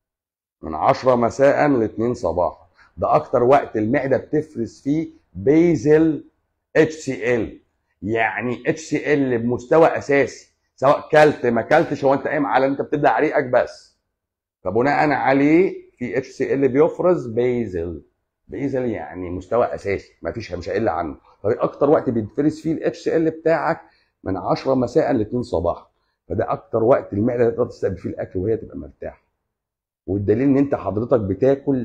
من 10 مساء ل 2 صباحا ده اكتر وقت المعده بتفرز فيه بيزل اتش سي ال يعني اتش سي ال بمستوى اساسي سواء كلت ما كلتش هو انت قايم على انت بتبلع ريقك بس فبناء عليه في اتش سي ال بيفرز بيزل بيزل يعني مستوى اساسي ما فيش مش هيقل عنه فاكتر وقت بيتفرز فيه الاتش سي ال بتاعك من 10 مساء ل 2 صباحا فده اكتر وقت المعده تقدر تستقبل فيه الاكل وهي تبقى مرتاحه والدليل ان انت حضرتك بتاكل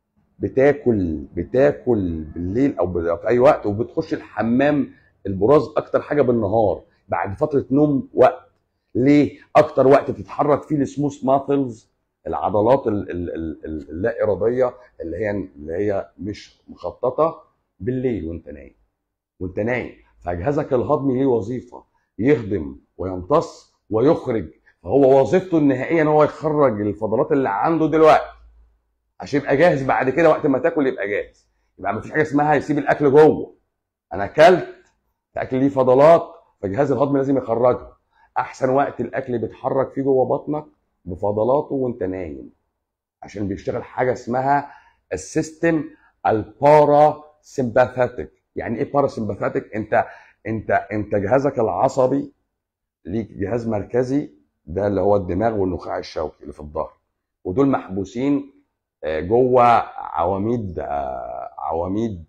بتاكل بتاكل بالليل او في اي وقت وبتخش الحمام البراز اكتر حاجه بالنهار بعد فتره نوم وقت ليه اكتر وقت بتتحرك فيه السموث ماسلز العضلات ال- ال- ال- ال- اللا اراديه اللي هي اللي هي مش مخططه بالليل وانت نايم وانت نايم فجهازك الهضمي ليه وظيفه يهضم ويمتص ويخرج فهو وظيفته النهائيه ان هو يخرج الفضلات اللي عنده دلوقتي عشان يبقى جاهز بعد كده وقت ما تاكل يبقى جاهز يبقى ما فيش حاجه اسمها يسيب الاكل جوه انا اكلت الاكل ليه فضلات فجهاز الهضم لازم يخرجها احسن وقت الاكل بيتحرك فيه جوه بطنك بفضلاته وانت نايم عشان بيشتغل حاجه اسمها السيستم البارا سمباثيك يعني ايه بارا سمباثيك انت انت انت جهازك العصبي ليك جهاز مركزي ده اللي هو الدماغ والنخاع الشوكي اللي في الظهر ودول محبوسين آه، جوه عواميد آه، عواميد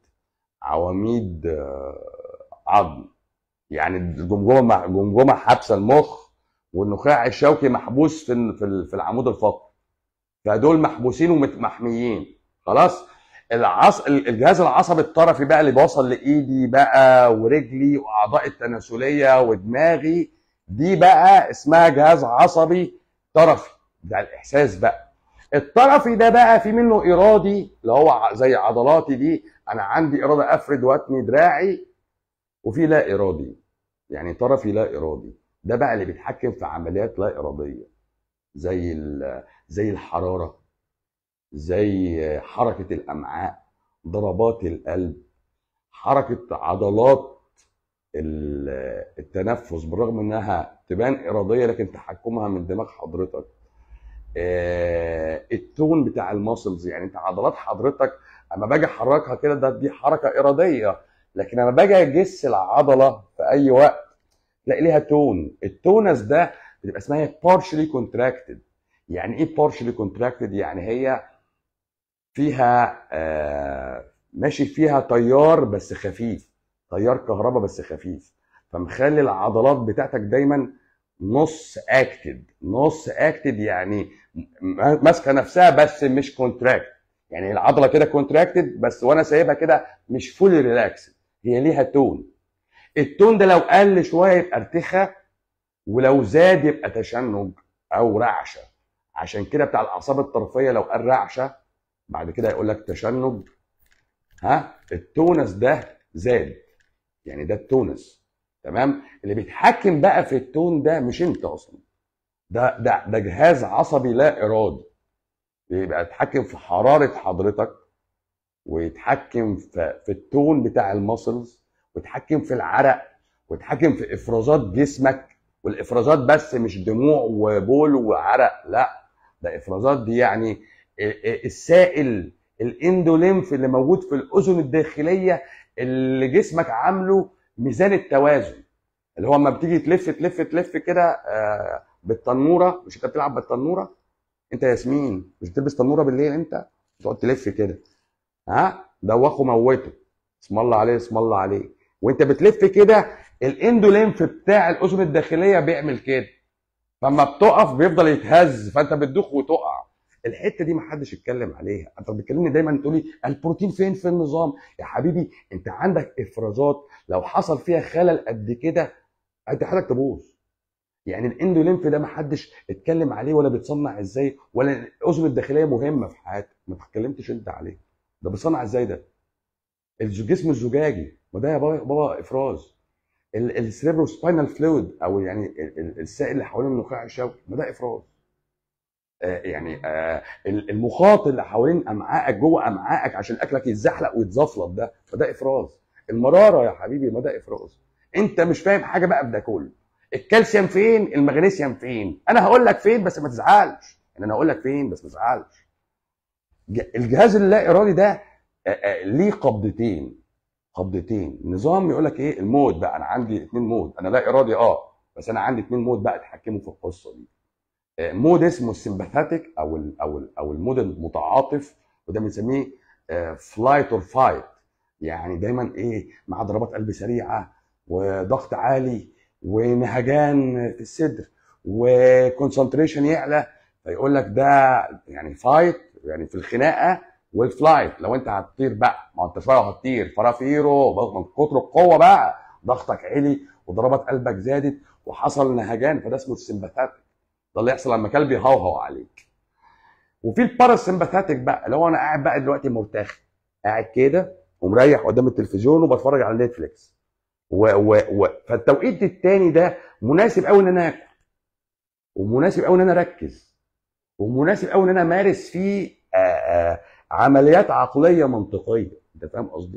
عواميد آه، عظم يعني الجمجمه الجمجمه حابسه المخ والنخاع الشوكي محبوس في ال- في ال- في العمود الفقري فدول محبوسين ومحميين خلاص العص... الجهاز العصبي الطرفي بقى اللي بيوصل لايدي بقى ورجلي واعضاء التناسليه ودماغي دي بقى اسمها جهاز عصبي طرفي ده الاحساس بقى الطرفي ده بقى في منه ارادي اللي هو ع- زي عضلاتي دي انا عندي اراده افرد واتني دراعي وفي لا ارادي يعني طرفي لا ارادي ده بقى اللي بيتحكم في عمليات لا اراديه زي ال- زي الحراره زي حركه الامعاء ضربات القلب حركه عضلات ال- التنفس بالرغم انها تبان اراديه لكن تحكمها من دماغ حضرتك آه، التون بتاع الماسلز يعني انت عضلات حضرتك اما باجي احركها كده ده دي حركه اراديه لكن اما باجي اجس العضله في اي وقت تلاقي ليها تون التونس ده بتبقى اسمها partially contracted يعني ايه partially contracted يعني هي فيها آه ماشي فيها تيار بس خفيف تيار كهرباء بس خفيف فمخلي العضلات بتاعتك دايما نص اكتد نص اكتد يعني م- ماسكه نفسها بس مش كونتراكت يعني العضله كده كونتراكتد بس وانا سايبها كده مش فولي ريلاكسد هي ليها تون التون ده لو قل شويه يبقى ارتخاء ولو زاد يبقى تشنج او رعشه عشان كده بتاع الاعصاب الطرفيه لو قال رعشه بعد كده يقول لك تشنج ها التونس ده زاد يعني ده التونس تمام اللي بيتحكم بقى في التون ده مش انت اصلا ده ده ده جهاز عصبي لا ارادي بيبقى يتحكم في حراره حضرتك ويتحكم في, في التون بتاع المسلز ويتحكم في العرق ويتحكم في افرازات جسمك والافرازات بس مش دموع وبول وعرق لا ده افرازات دي يعني السائل الاندوليمف اللي موجود في الاذن الداخليه اللي جسمك عامله ميزان التوازن اللي هو اما بتيجي تلف تلف تلف كده آه، بالتنوره مش انت بتلعب بالتنوره انت ياسمين مش بتلبس تنوره بالليل انت تقعد تلف كده ها دوخه موته اسم الله عليه اسم الله عليه وانت بتلف كده الاندوليمف بتاع الاذن الداخليه بيعمل كده فلما بتقف بيفضل يتهز فانت بتدوخ وتقع الحته دي محدش يتكلم عليها انت بتكلمني دايما تقولي البروتين فين في النظام يا حبيبي انت عندك افرازات لو حصل فيها خلل قد كده انت حالك تبوظ يعني الاندوليمف ده محدش اتكلم عليه ولا بيتصنع ازاي ولا الاذن الداخليه مهمه في حياتك ما اتكلمتش انت عليه ده بيصنع ازاي ده الجسم الزجاجي ما ده يا بابا بابا افراز السيريبرو سباينال فلويد او يعني ال- ال- السائل اللي حوالين النخاع الشوكي ما ده افراز آه، يعني آه، المخاط اللي حوالين امعائك جوه امعائك عشان اكلك يتزحلق ويتزفلط ده فده افراز المراره يا حبيبي ما ده افراز انت مش فاهم حاجه بقى في ده كله الكالسيوم فين المغنيسيوم فين انا هقول لك فين بس ما تزعلش يعني انا هقول لك فين بس ما تزعلش ج- الجهاز اللا ارادي ده آه، آه، ليه قبضتين قبضتين نظام يقول لك ايه المود بقى انا عندي اتنين مود انا لا ارادي اه بس انا عندي اتنين مود بقى اتحكموا في القصه دي آه، مود اسمه السمباثاتيك او ال او ال او المود المتعاطف وده بنسميه فلايت اور فايت يعني دايما ايه مع ضربات قلب سريعه وضغط عالي ونهجان في الصدر وكونسنتريشن يعلى فيقول لك ده يعني فايت يعني في الخناقه والفلايت لو انت هتطير بقى ما انت شويه هتطير فرافيرو من كتر القوه بقى ضغطك عالي وضربات قلبك زادت وحصل نهجان فده اسمه السمباثاتيك ده اللي يحصل لما كلب يهوهو عليك وفي الباراسمباثاتيك بقى اللي هو انا قاعد بقى دلوقتي مرتاح قاعد كده ومريح قدام التلفزيون وبتفرج على نتفليكس و و و فالتوقيت التاني ده مناسب قوي ان انا اكل ومناسب قوي ان انا اركز ومناسب قوي ان انا امارس فيه آه، آه، عمليات عقليه منطقيه انت فاهم قصدي؟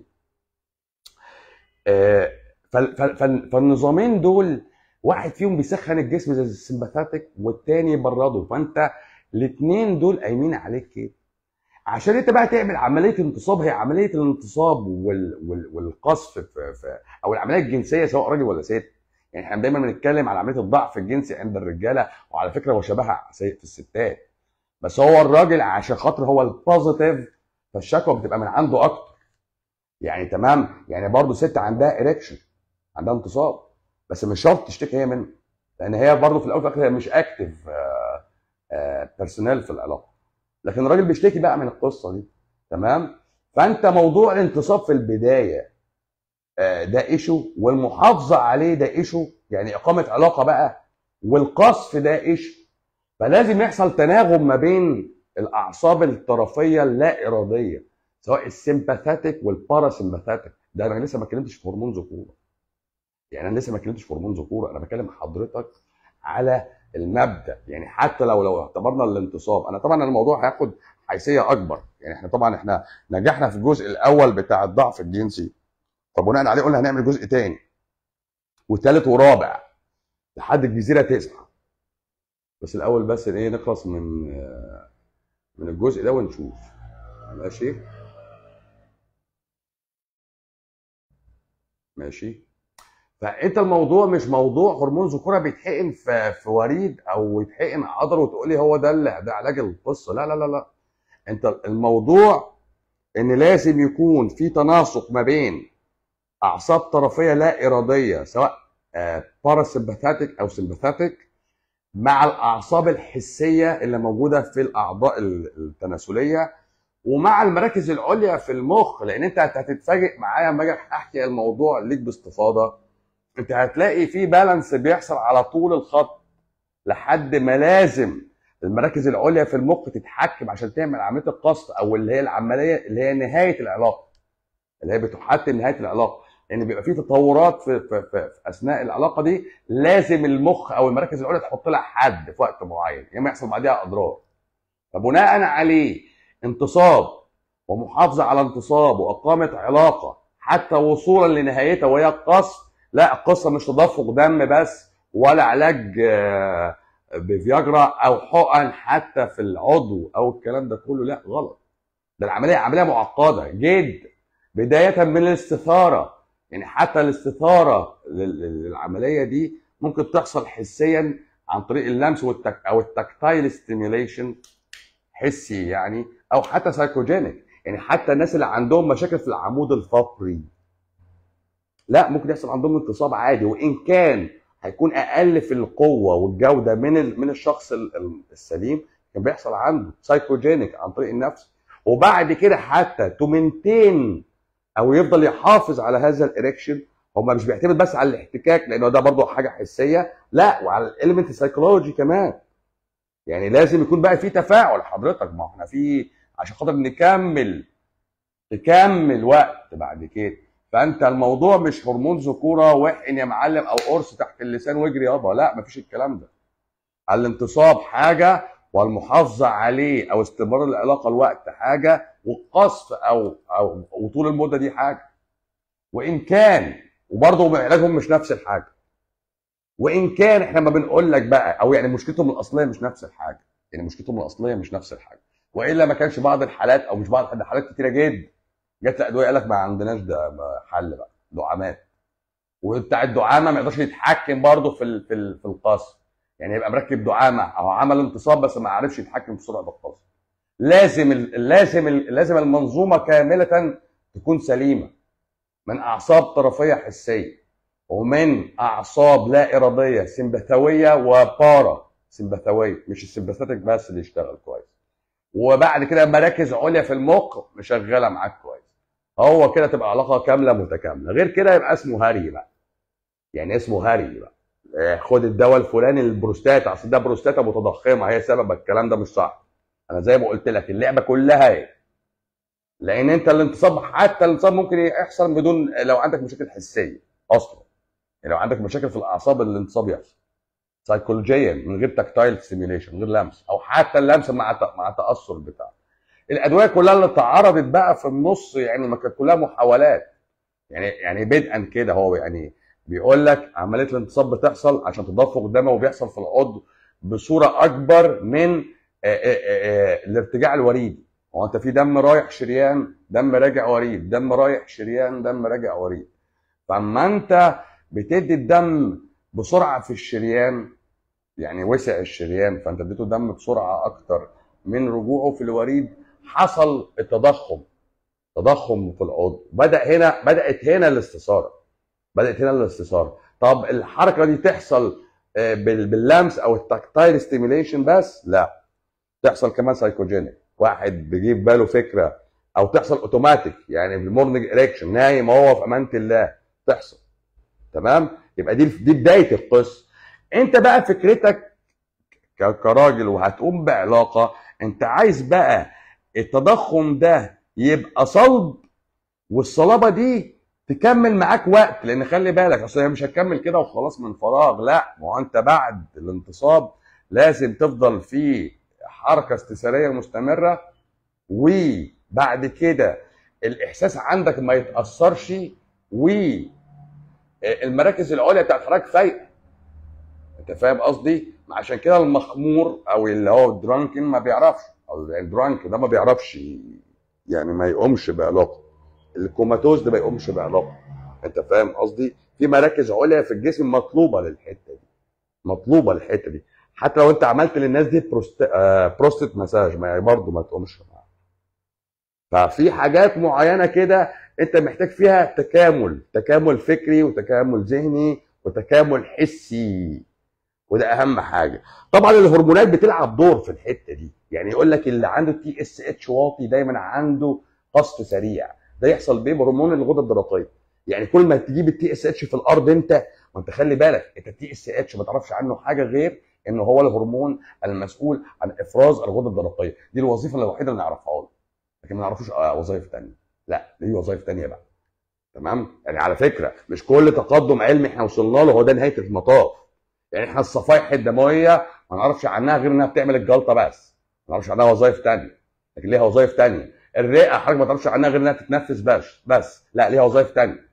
آه، فال- فال- فال- فالنظامين دول واحد فيهم بيسخن الجسم زي السمباثاتيك والتاني يبرده فانت الاثنين دول قايمين عليك كده عشان انت بقى تعمل عمليه انتصاب هي عمليه الانتصاب وال... وال... والقصف في... في... او العمليه الجنسيه سواء راجل ولا ست يعني احنا دايما بنتكلم على عمليه الضعف الجنسي عند الرجاله وعلى فكره هو شبهها في الستات بس هو الراجل عشان خاطر هو البوزيتيف فالشكوى بتبقى من عنده اكتر يعني تمام يعني برضه ست عندها اريكشن عندها انتصاب بس مش شرط تشتكي هي منه لان هي برضه في الاول وفي الاخر هي مش اكتف بيرسونال في العلاقه لكن الراجل بيشتكي بقى من القصه دي تمام فانت موضوع الانتصاب في البدايه آه، ده ايشو والمحافظه عليه ده ايشو يعني اقامه علاقه بقى والقصف ده ايشو فلازم يحصل تناغم ما بين الاعصاب الطرفيه اللا اراديه سواء السمباثاتيك والباراسمباثاتيك ده انا لسه ما اتكلمتش في هرمون ذكوره يعني انا لسه ما اتكلمتش في هرمون ذكوره انا بكلم حضرتك على المبدا يعني حتى لو لو اعتبرنا الانتصاب انا طبعا الموضوع هياخد حيثيه اكبر يعني احنا طبعا احنا نجحنا في الجزء الاول بتاع الضعف الجنسي فبناء عليه قلنا هنعمل جزء تاني وثالث ورابع لحد الجزيره تسعه بس الاول بس ايه نخلص من آه، من الجزء ده ونشوف ماشي ماشي فانت الموضوع مش موضوع هرمون ذكوره بيتحقن في في وريد او يتحقن عضله وتقول لي هو ده اللي ده علاج القصه لا لا لا لا انت الموضوع ان لازم يكون في تناسق ما بين اعصاب طرفيه لا اراديه سواء باراسمباثاتيك او سمباثاتيك مع الاعصاب الحسيه اللي موجوده في الاعضاء ال- التناسليه ومع المراكز العليا في المخ لان انت هت- هتتفاجئ معايا لما اجي احكي الموضوع ليك باستفاضه انت هتلاقي في بالانس بيحصل على طول الخط لحد ما لازم المراكز العليا في المخ تتحكم عشان تعمل عمليه القصف او اللي هي العمليه اللي هي نهايه العلاقه اللي هي بتحتم نهايه العلاقه لان يعني بيبقى في تطورات في, في, في, في اثناء العلاقه دي لازم المخ او المراكز العليا تحط لها حد في وقت معين يا اما يحصل بعدها اضرار فبناء عليه انتصاب ومحافظه على انتصاب واقامه علاقه حتى وصولا لنهايتها وهي القصف لا القصه مش تدفق دم بس ولا علاج آه، بفياجرا او حقن حتى في العضو او الكلام ده كله لا غلط ده العمليه عمليه معقده جدا بدايه من الاستثاره يعني حتى الاستثاره لل- لل- للعمليه دي ممكن تحصل حسيا عن طريق اللمس والتك او التكتايل ستيميوليشن حسي يعني او حتى سايكوجينيك يعني حتى الناس اللي عندهم مشاكل في العمود الفقري لا ممكن يحصل عندهم انتصاب عادي وان كان هيكون اقل في القوه والجوده من ال- من الشخص ال- ال- السليم كان بيحصل عنده سايكوجينيك عن طريق النفس وبعد كده حتى تومنتين او يفضل يحافظ على هذا الاريكشن هو مش بيعتمد بس على الاحتكاك لانه ده برضه حاجه حسيه لا وعلى الاليمنت السايكولوجي كمان يعني لازم يكون بقى في تفاعل حضرتك ما احنا في عشان خاطر نكمل تكمل وقت بعد كده فانت الموضوع مش هرمون ذكوره واحقن يا معلم او قرص تحت اللسان واجري يابا لا مفيش الكلام ده الانتصاب حاجه والمحافظه عليه او استمرار العلاقه الوقت حاجه والقصف او او وطول المده دي حاجه وان كان وبرضه علاجهم مش نفس الحاجه وان كان احنا ما بنقول لك بقى او يعني مشكلتهم الاصليه مش نفس الحاجه يعني مشكلتهم الاصليه مش نفس الحاجه والا ما كانش بعض الحالات او مش بعض الحالات كتيره جدا جت الادويه قال لك ما عندناش ده حل بقى دعامات وبتاع الدعامه ما يقدرش يتحكم برضه في ال في ال في القصف يعني يبقى مركب دعامه او عمل انتصاب بس ما عرفش يتحكم في سرعه القصف لازم ال لازم ال لازم المنظومه كامله تكون سليمه من اعصاب طرفيه حسيه ومن اعصاب لا اراديه سمبثويه وبارا سمبثويه مش السمبثاتيك بس اللي يشتغل كويس وبعد كده مراكز عليا في المخ مشغله معاك كويس هو كده تبقى علاقه كامله متكامله غير كده يبقى اسمه هري بقى يعني اسمه هري بقى آه، خد الدواء الفلاني للبروستاتا اصل ده بروستاتا متضخمه هي سبب الكلام ده مش صح انا زي ما قلت لك اللعبه كلها ايه لان انت الانتصاب حتى الانتصاب ممكن يحصل بدون لو عندك مشاكل حسيه اصلا يعني لو عندك مشاكل في الاعصاب الانتصاب يحصل سايكولوجيا من غير تكتايل ستيميوليشن من غير لمس او حتى اللمس مع مع تاثر بتاع الادويه كلها اللي اتعرضت بقى في النص يعني ما كانت كلها محاولات يعني يعني بدءا كده هو يعني بيقول لك عمليه الانتصاب بتحصل عشان تدفق دم وبيحصل في العضو بصوره اكبر من آآ آآ الارتجاع الوريدي هو انت في دم رايح شريان دم راجع وريد دم رايح شريان دم راجع وريد فاما انت بتدي الدم بسرعه في الشريان يعني وسع الشريان فانت اديته دم بسرعه اكتر من رجوعه في الوريد حصل التضخم تضخم في العضو بدا هنا بدات هنا الاستثاره بدات هنا الاستثاره طب الحركه دي تحصل آه، باللمس او التكتايل ستيميليشن بس لا تحصل كمان سايكوجينيك واحد بيجيب باله فكره او تحصل اوتوماتيك يعني في المورنينج اريكشن نايم هو في امانه الله تحصل تمام يبقى دي دي بدايه القصه انت بقى فكرتك كراجل وهتقوم بعلاقه انت عايز بقى التضخم ده يبقى صلب والصلابه دي تكمل معاك وقت لان خلي بالك اصل هي مش هتكمل كده وخلاص من فراغ لا ما هو انت بعد الانتصاب لازم تفضل في حركه استثاريه مستمره وبعد كده الاحساس عندك ما يتاثرش و المراكز العليا بتاعت حضرتك فايقه انت فاهم قصدي عشان كده المخمور او اللي هو الدرانكن ما بيعرفش او الدرانك ده ما بيعرفش يعني ما يقومش بعلاقه الكوماتوز ده ما يقومش بعلاقه انت فاهم قصدي في مراكز عليا في الجسم مطلوبه للحته دي مطلوبه للحته دي حتى لو انت عملت للناس دي بروست... آه بروستات مساج ما برضه ما تقومش معاها ففي حاجات معينه كده انت محتاج فيها تكامل تكامل فكري وتكامل ذهني وتكامل حسي وده اهم حاجه طبعا الهرمونات بتلعب دور في الحته دي يعني يقول لك اللي عنده تي اس اتش واطي دايما عنده قصف سريع ده يحصل بيه بهرمون الغده الدرقيه يعني كل ما تجيب التي اس اتش في الارض انت وانت خلي بالك انت التي اس اتش ما تعرفش عنه حاجه غير انه هو الهرمون المسؤول عن افراز الغده الدرقيه دي الوظيفه الوحيده اللي نعرفها له لكن ما نعرفوش آه، وظائف ثانيه لا ليه وظائف ثانيه بقى تمام يعني على فكره مش كل تقدم علمي احنا وصلنا له هو ده نهايه المطاف يعني احنا الصفائح الدمويه ما نعرفش عنها غير انها بتعمل الجلطه بس ما نعرفش عنها وظائف ثانيه لكن ليها وظائف ثانيه الرئه حضرتك ما تعرفش عنها غير انها تتنفس بس بس لا ليها وظائف ثانيه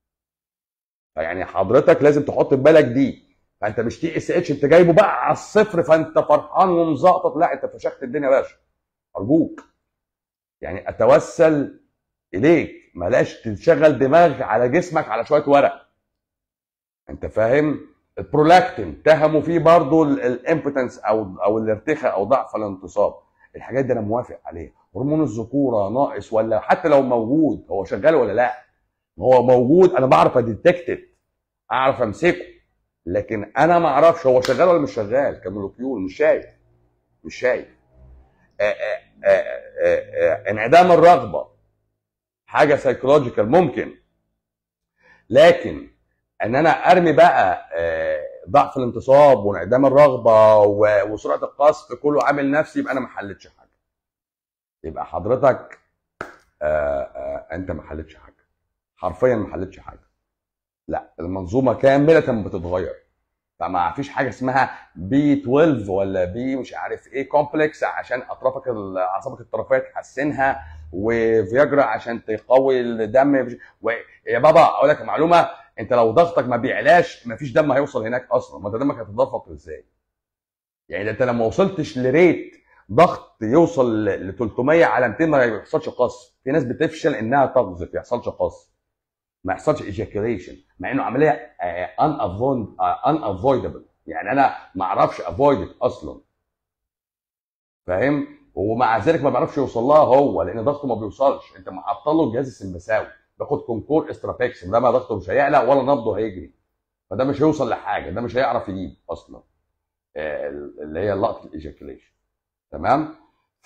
فيعني حضرتك لازم تحط في بالك دي فانت مش تي اس اتش انت جايبه بقى على الصفر فانت فرحان ومزقطط لا انت فشخت الدنيا يا باشا ارجوك يعني اتوسل اليك بلاش تشغل دماغ على جسمك على شويه ورق انت فاهم البرولاكتين تهموا فيه برضو الامبوتنس او او الارتخاء او ضعف الانتصاب الحاجات دي انا موافق عليها هرمون الذكوره ناقص ولا حتى لو موجود هو شغال ولا لا هو موجود انا بعرف اديتكت اعرف امسكه لكن انا ما اعرفش هو شغال ولا مش شغال كمولكيول مش شايف مش شايف آآ آآ آآ انعدام الرغبه حاجه سايكولوجيكال ممكن لكن ان انا ارمي بقى ضعف الانتصاب وانعدام الرغبه وسرعه القصف كله عامل نفسي يبقى انا ما حلتش حاجه يبقى حضرتك انت ما حلتش حاجه حرفيا ما حلتش حاجه لا المنظومه كامله بتتغير فما فيش حاجه اسمها بي 12 ولا بي مش عارف ايه كومبلكس عشان اطرافك اعصابك الطرفيه تحسنها وفياجرا عشان تقوي الدم و... يا بابا اقول لك معلومه انت لو ضغطك ما بيعلاش ما فيش دم هيوصل هناك اصلا ما انت دمك هيتدفق ازاي يعني انت لما وصلتش لريت ضغط يوصل ل 300 على 200 ما يحصلش قص في ناس بتفشل انها تقذف ما يحصلش قص ما يحصلش ايجاكيوليشن مع انه عمليه ان ان افويدبل يعني انا ما اعرفش افويد اصلا فاهم ومع ذلك ما بيعرفش يوصل لها هو لان ضغطه ما بيوصلش انت معطل له الجهاز السمبثاوي باخد كونكور استرابيكس ده ما ضغطه مش هيعلى ولا نبضه هيجري فده مش هيوصل لحاجه ده مش هيعرف يجيب اصلا آه، اللي هي لقطه الايجاكيوليشن تمام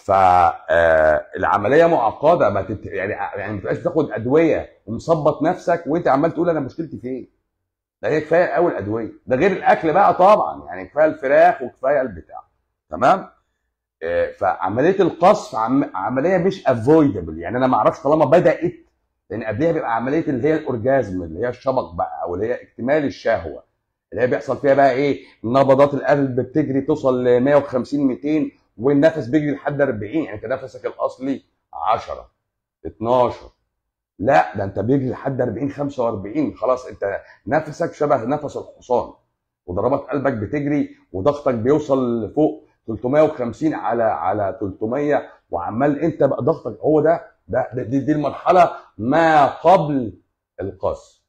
فالعمليه معقده ما تت... يعني يعني ما تبقاش بتاخد ادويه ومثبط نفسك وانت عمال تقول انا مشكلتي فين ده هي كفايه قوي الادويه ده غير الاكل بقى طبعا يعني كفايه الفراخ وكفايه البتاع تمام آه، فعمليه القصف عم... عمليه مش افويدبل يعني انا ما اعرفش طالما بدات لان قبلها بيبقى عمليه اللي هي الاورجازم اللي هي الشبق بقى او اللي هي اكتمال الشهوه اللي هي بيحصل فيها بقى ايه نبضات القلب بتجري توصل ل 150 200 والنفس بيجري لحد 40 يعني انت نفسك الاصلي 10 12 لا ده انت بيجري لحد 40 45 خلاص انت نفسك شبه نفس الحصان وضربات قلبك بتجري وضغطك بيوصل لفوق 350 على على 300 وعمال انت بقى ضغطك هو ده ده, ده دي, دي المرحله ما قبل القصف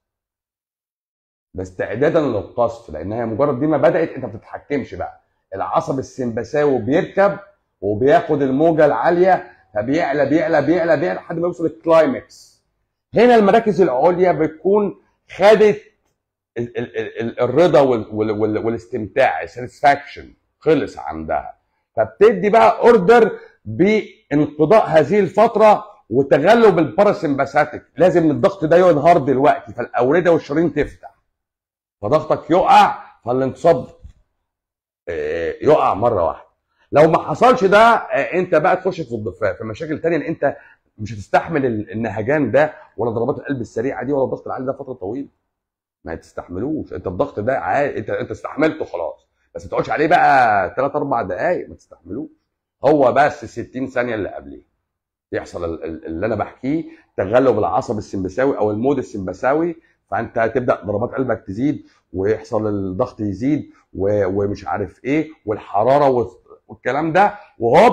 ده استعدادا للقصف لانها مجرد دي ما بدات انت ما بتتحكمش بقى العصب السمبثاوي بيركب وبياخد الموجه العاليه فبيعلى بيعلى بيعلى بيعلى لحد ما يوصل الكلايمكس هنا المراكز العليا بتكون خدت الرضا والاستمتاع الساتسفاكشن خلص عندها فبتدي بقى اوردر بانقضاء هذه الفتره وتغلب الباراسمباثيك لازم الضغط ده ينهار دلوقتي فالاورده والشرايين تفتح فضغطك يقع فالانتصاب آه، يقع مره واحده لو ما حصلش ده آه، انت بقى تخش في في مشاكل ثانيه لان انت مش هتستحمل النهجان ده ولا ضربات القلب السريعه دي ولا الضغط العالي ده فتره طويله ما تستحملوش انت الضغط ده عادي انت انت استحملته خلاص بس ما تقعدش عليه بقى 3 4 دقائق ما تستحملوش هو بس 60 ثانيه اللي قبليه يحصل اللي انا بحكيه تغلب العصب السمبثاوي او المود السمبثاوي فانت تبدا ضربات قلبك تزيد ويحصل الضغط يزيد ومش عارف ايه والحراره والكلام ده وهوب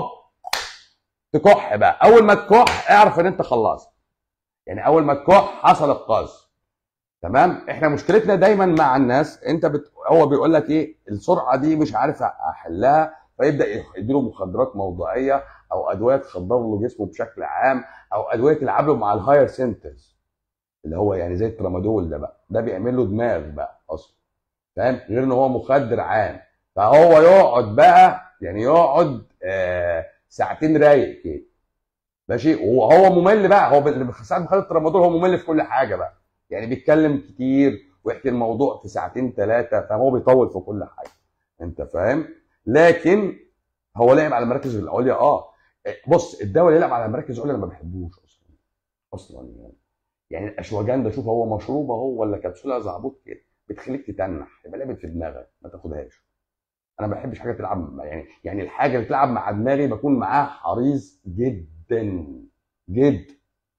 تكح بقى اول ما تكح اعرف ان انت خلصت يعني اول ما تكح حصل القاز تمام احنا مشكلتنا دايما مع الناس انت بت... هو بيقول لك ايه السرعه دي مش عارف احلها فيبدا يديله مخدرات موضعيه او ادويه تخدر له جسمه بشكل عام او ادويه تلعب له مع الهاير سنترز اللي هو يعني زي الترامادول ده بقى ده بيعمل له دماغ بقى اصلا فاهم غير ان هو مخدر عام فهو يقعد بقى يعني يقعد آه ساعتين رايق كده ماشي وهو ممل بقى هو ساعات مخدر الترامادول هو ممل في كل حاجه بقى يعني بيتكلم كتير ويحكي الموضوع في ساعتين ثلاثه فهو بيطول في كل حاجه انت فاهم لكن هو لعب على المراكز العليا اه بص الدواء اللي يلعب على المراكز العليا انا ما بحبوش اصلا اصلا يعني يعني الاشواجان ده شوف هو مشروب اهو ولا كبسوله زعبوط كده بتخليك تتنح يبقى لعبت في دماغك ما تاخدهاش انا ما بحبش حاجه تلعب يعني يعني الحاجه اللي تلعب مع دماغي بكون معاها حريص جدا جدا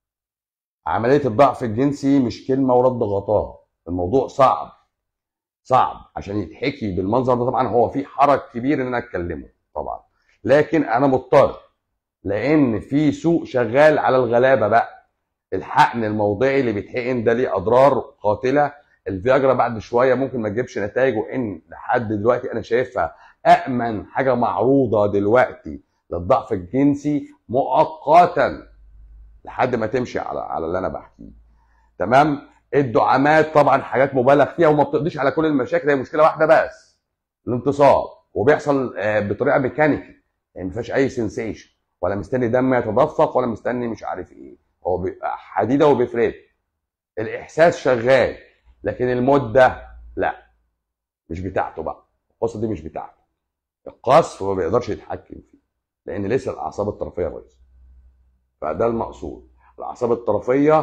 عمليه الضعف الجنسي مش كلمه ورد غطاها الموضوع صعب صعب عشان يتحكي بالمنظر ده طبعا هو في حرج كبير ان انا اتكلمه طبعا لكن انا مضطر لان في سوق شغال على الغلابه بقى الحقن الموضعي اللي بيتحقن ده ليه اضرار قاتله الفياجرا بعد شويه ممكن ما تجيبش نتائج وان لحد دلوقتي انا شايفها امن حاجه معروضه دلوقتي للضعف الجنسي مؤقتا لحد ما تمشي على على اللي انا بحكيه تمام الدعامات طبعا حاجات مبالغ فيها وما بتقضيش على كل المشاكل هي مشكله واحده بس الانتصاب وبيحصل آه، بطريقه ميكانيكي يعني ما فيهاش اي سنسيشن ولا مستني دم يتدفق ولا مستني مش عارف ايه هو حديده وبيفرد الاحساس شغال لكن المده لا مش بتاعته بقى القصه دي مش بتاعته القصف ما بيقدرش يتحكم فيه لان لسه الاعصاب الطرفيه بايظه فده المقصود الاعصاب الطرفيه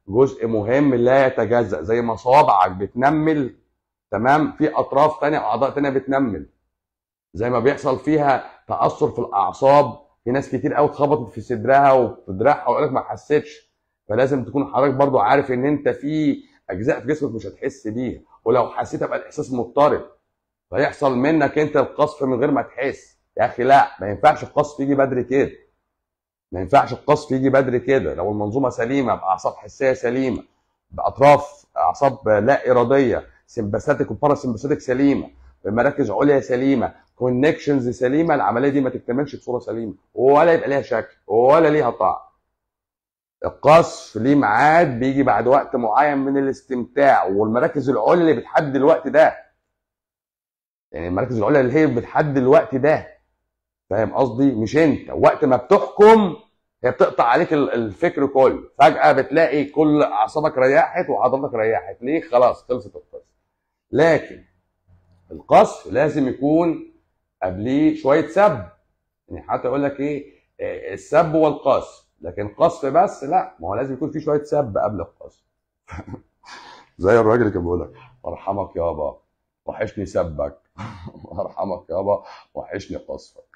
جزء مهم لا يتجزأ زي ما صوابعك بتنمل تمام في اطراف تانية اعضاء تانية بتنمل زي ما بيحصل فيها تاثر في الاعصاب في ناس كتير قوي اتخبطت في صدرها وفي دراعها وقالت ما حسيتش فلازم تكون حضرتك برضو عارف ان انت في اجزاء في جسمك مش هتحس بيها ولو حسيت يبقى الاحساس مضطرب فيحصل منك انت القصف من غير ما تحس يا اخي لا ما ينفعش القصف يجي بدري كده ما ينفعش القصف يجي بدري كده لو المنظومه سليمه باعصاب حسيه سليمه باطراف اعصاب لا اراديه سمباثيك وباراسمباثيك سليمه بمراكز عليا سليمه كونكشنز سليمه العمليه دي ما تكتملش بصوره سليمه ولا يبقى ليها شكل ولا ليها طعم القصف ليه ميعاد بيجي بعد وقت معين من الاستمتاع والمراكز العليا اللي بتحدد الوقت ده يعني المراكز العليا اللي هي بتحدد الوقت ده فاهم قصدي مش انت وقت ما بتحكم هي بتقطع عليك الفكر كله فجاه بتلاقي كل اعصابك ريحت وعضلاتك ريحت ليه خلاص خلصت القصه لكن القصف لازم يكون قبليه شويه سب يعني حتى يقول لك ايه السب والقصف لكن قصف بس لا ما هو لازم يكون في شويه سب قبل القصف زي الراجل اللي كان بيقول لك ارحمك يابا وحشني سبك ارحمك يابا وحشني قصفك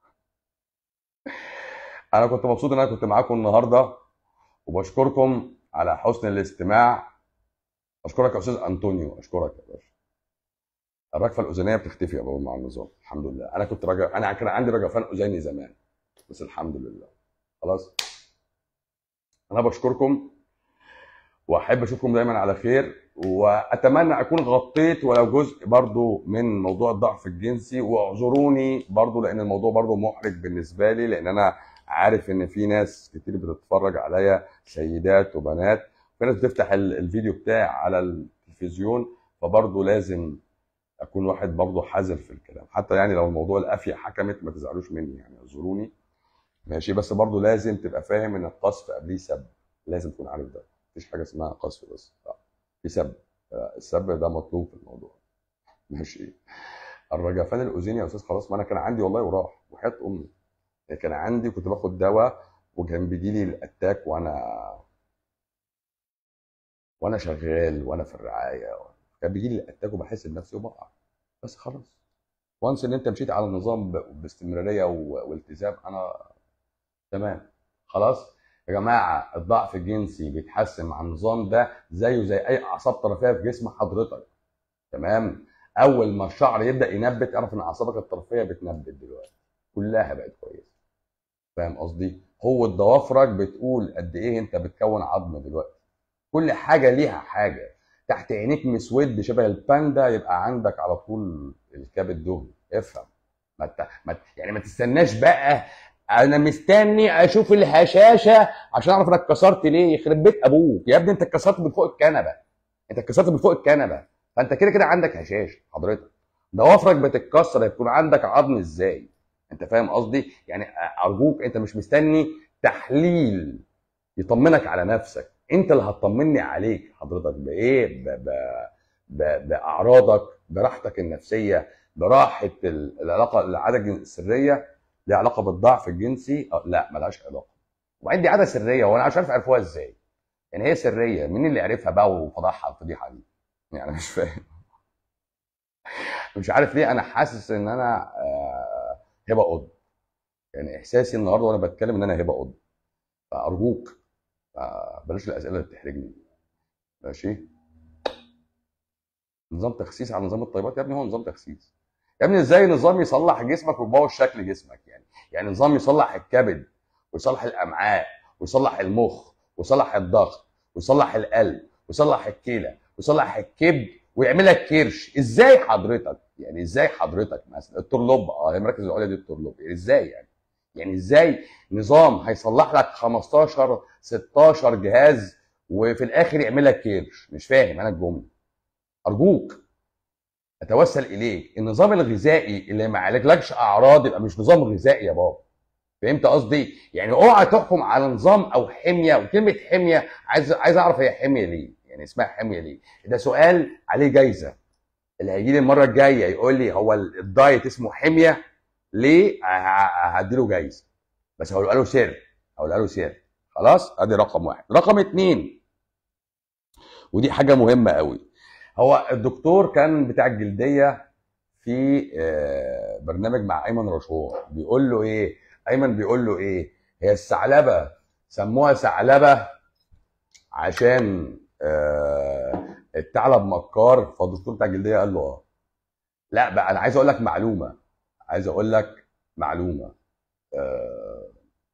انا كنت مبسوط ان انا كنت معاكم النهارده وبشكركم على حسن الاستماع اشكرك يا استاذ انطونيو اشكرك يا باشا الرجفه الاذنيه بتختفي يا بابا مع النظام الحمد لله انا كنت رجع انا كان عندي رجفان اذني زمان بس الحمد لله خلاص انا بشكركم واحب اشوفكم دايما على خير واتمنى اكون غطيت ولو جزء برضو من موضوع الضعف الجنسي واعذروني برضو لان الموضوع برضو محرج بالنسبه لي لان انا عارف ان في ناس كتير بتتفرج عليا سيدات وبنات في ناس بتفتح الفيديو بتاعي على التلفزيون فبرضو لازم اكون واحد برضو حذر في الكلام حتى يعني لو الموضوع القافيه حكمت ما تزعلوش مني يعني اعذروني ماشي بس برضو لازم تبقى فاهم ان القصف قبليه سب لازم تكون عارف ده مفيش حاجه اسمها قصف بس لا في سب السب ده مطلوب في الموضوع ماشي الرجفان الاذني يا استاذ خلاص ما انا كان عندي والله وراح وحياه امي كان عندي كنت باخد دواء وكان بيجي لي الاتاك وانا وانا شغال وانا في الرعايه كان بيجي لي الاتاك وبحس بنفسي وبقع بس خلاص وانس ان انت مشيت على النظام باستمراريه والتزام انا تمام خلاص يا جماعه الضعف الجنسي بيتحسن مع النظام ده زيه زي اي اعصاب طرفيه في جسم حضرتك تمام اول ما الشعر يبدا ينبت اعرف ان اعصابك الطرفيه بتنبت دلوقتي كلها بقت كويسه فاهم قصدي قوه ضوافرك بتقول قد ايه انت بتكون عظم دلوقتي كل حاجه ليها حاجه تحت عينيك مسود شبه الباندا يبقى عندك على طول الكبد دهني افهم ما ت... ما يعني ما تستناش بقى انا مستني اشوف الهشاشه عشان اعرف انك اتكسرت ليه يخرب بيت ابوك يا ابني انت اتكسرت من فوق الكنبه انت اتكسرت من فوق الكنبه فانت كده كده عندك هشاشه حضرتك ضوافرك بتتكسر يكون عندك عظم ازاي انت فاهم قصدي يعني ارجوك انت مش مستني تحليل يطمنك على نفسك انت اللي هتطمني عليك حضرتك بايه ب... ب... ب... باعراضك براحتك النفسيه براحه العلاقه العاده السريه ليها علاقه بالضعف الجنسي أه لا ملهاش علاقه وبعدين دي عاده سريه وانا مش عارف عرفوها ازاي يعني هي سريه مين اللي عرفها بقى وفضحها الفضيحه دي يعني مش فاهم مش عارف ليه انا حاسس ان انا آه هبه قطب يعني احساسي النهارده وانا بتكلم ان انا هبه قطب فارجوك آه بلاش الاسئله اللي بتحرجني ماشي نظام تخسيس على نظام الطيبات يا ابني هو نظام تخسيس يا ابني ازاي نظام يصلح جسمك ويبوظ شكل جسمك يعني يعني نظام يصلح الكبد ويصلح الامعاء ويصلح المخ ويصلح الضغط ويصلح القلب ويصلح الكلى ويصلح الكبد ويعمل لك كرش ازاي حضرتك يعني ازاي حضرتك مثلا الطرلب اه هي المراكز العليا دي الطرلب يعني ازاي يعني يعني ازاي نظام هيصلح لك 15 16 جهاز وفي الاخر يعمل لك كرش مش فاهم انا الجمله ارجوك اتوسل اليك النظام الغذائي اللي ما عالجلكش اعراض يبقى مش نظام غذائي يا بابا فهمت قصدي يعني اوعى تحكم على نظام او حميه وكلمه حميه عايز عايز اعرف هي حميه ليه يعني اسمها حميه ليه ده سؤال عليه جايزه اللي هيجي لي المره الجايه يقول لي هو الدايت اسمه حميه ليه هديله جايزه بس هقول له سر هقول له سر خلاص ادي رقم واحد رقم اتنين ودي حاجه مهمه قوي هو الدكتور كان بتاع الجلديه في آه، برنامج مع ايمن رشوع بيقول له ايه ايمن بيقول له ايه هي الثعلبه سموها ثعلبه عشان آه، الثعلب مكار فالدكتور بتاع الجلديه قال له اه لا بقى انا عايز اقول لك معلومه عايز اقول لك معلومه آه،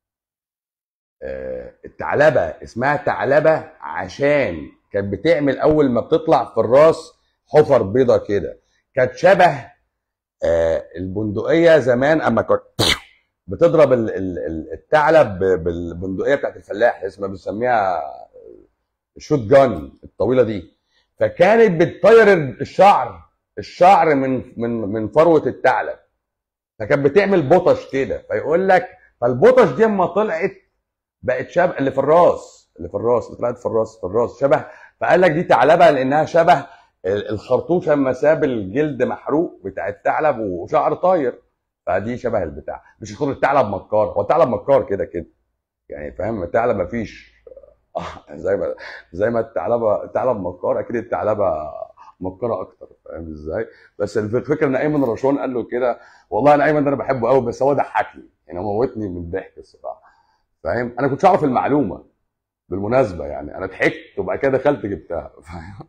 آه، الثعلبه اسمها ثعلبه عشان كانت بتعمل اول ما بتطلع في الراس حفر بيضه كده كانت شبه آه، البندقيه زمان اما كانت بتضرب ال- ال- ال- الثعلب ب- بالبندقيه بتاعت الفلاح اسمها بنسميها الشوت جان الطويله دي فكانت بتطير الشعر الشعر من من من فروه الثعلب فكانت بتعمل بطش كده فيقول لك فالبطش دي اما طلعت بقت شبه اللي في الراس اللي في الراس اللي طلعت في الراس في الراس شبه فقال لك دي ثعلبه لانها شبه ال- الخرطوش اما ساب الجلد محروق بتاع الثعلب وشعر طاير فدي شبه البتاع مش يكون الثعلب مكار هو الثعلب مكار كده كده يعني فاهم الثعلب مفيش آه، زي ما زي ما الثعلبه الثعلب مكار اكيد الثعلبه مكاره اكتر فاهم ازاي بس الفكره ان ايمن رشوان قال له كده والله انا ايمن ده انا بحبه قوي بس هو ضحكني يعني هو موتني من الضحك الصراحه فاهم انا كنتش اعرف المعلومه بالمناسبه يعني انا ضحكت وبعد كده دخلت جبتها فاهم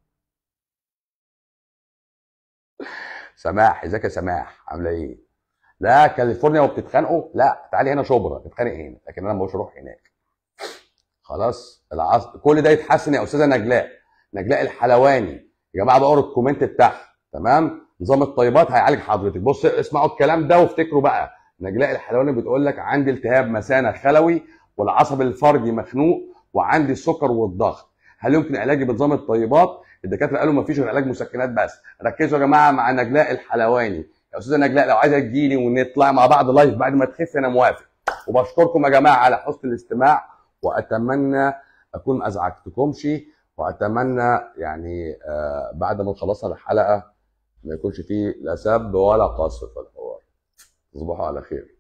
سماح ازيك يا سماح عامله ايه لا كاليفورنيا وبتتخانقوا لا تعالي هنا شبرا نتخانق هنا لكن انا مش هروح هناك خلاص العصر كل ده يتحسن يا استاذه نجلاء نجلاء الحلواني يا جماعه بقروا الكومنت بتاعها تمام نظام الطيبات هيعالج حضرتك بص اسمعوا الكلام ده وافتكروا بقى نجلاء الحلواني بتقول لك عندي التهاب مثانه خلوي والعصب الفرجي مخنوق وعندي السكر والضغط هل يمكن علاجي بنظام الطيبات الدكاتره قالوا ما فيش غير علاج مسكنات بس ركزوا يا جماعه مع نجلاء الحلواني يا استاذه نجلاء لو عايزه تجيلي ونطلع مع بعض لايف بعد ما تخف انا موافق وبشكركم يا جماعه على حسن الاستماع واتمنى اكون ما ازعجتكمش واتمنى يعني آه بعد ما خلصنا الحلقه ما يكونش فيه لا سب ولا قصف في الحوار تصبحوا على خير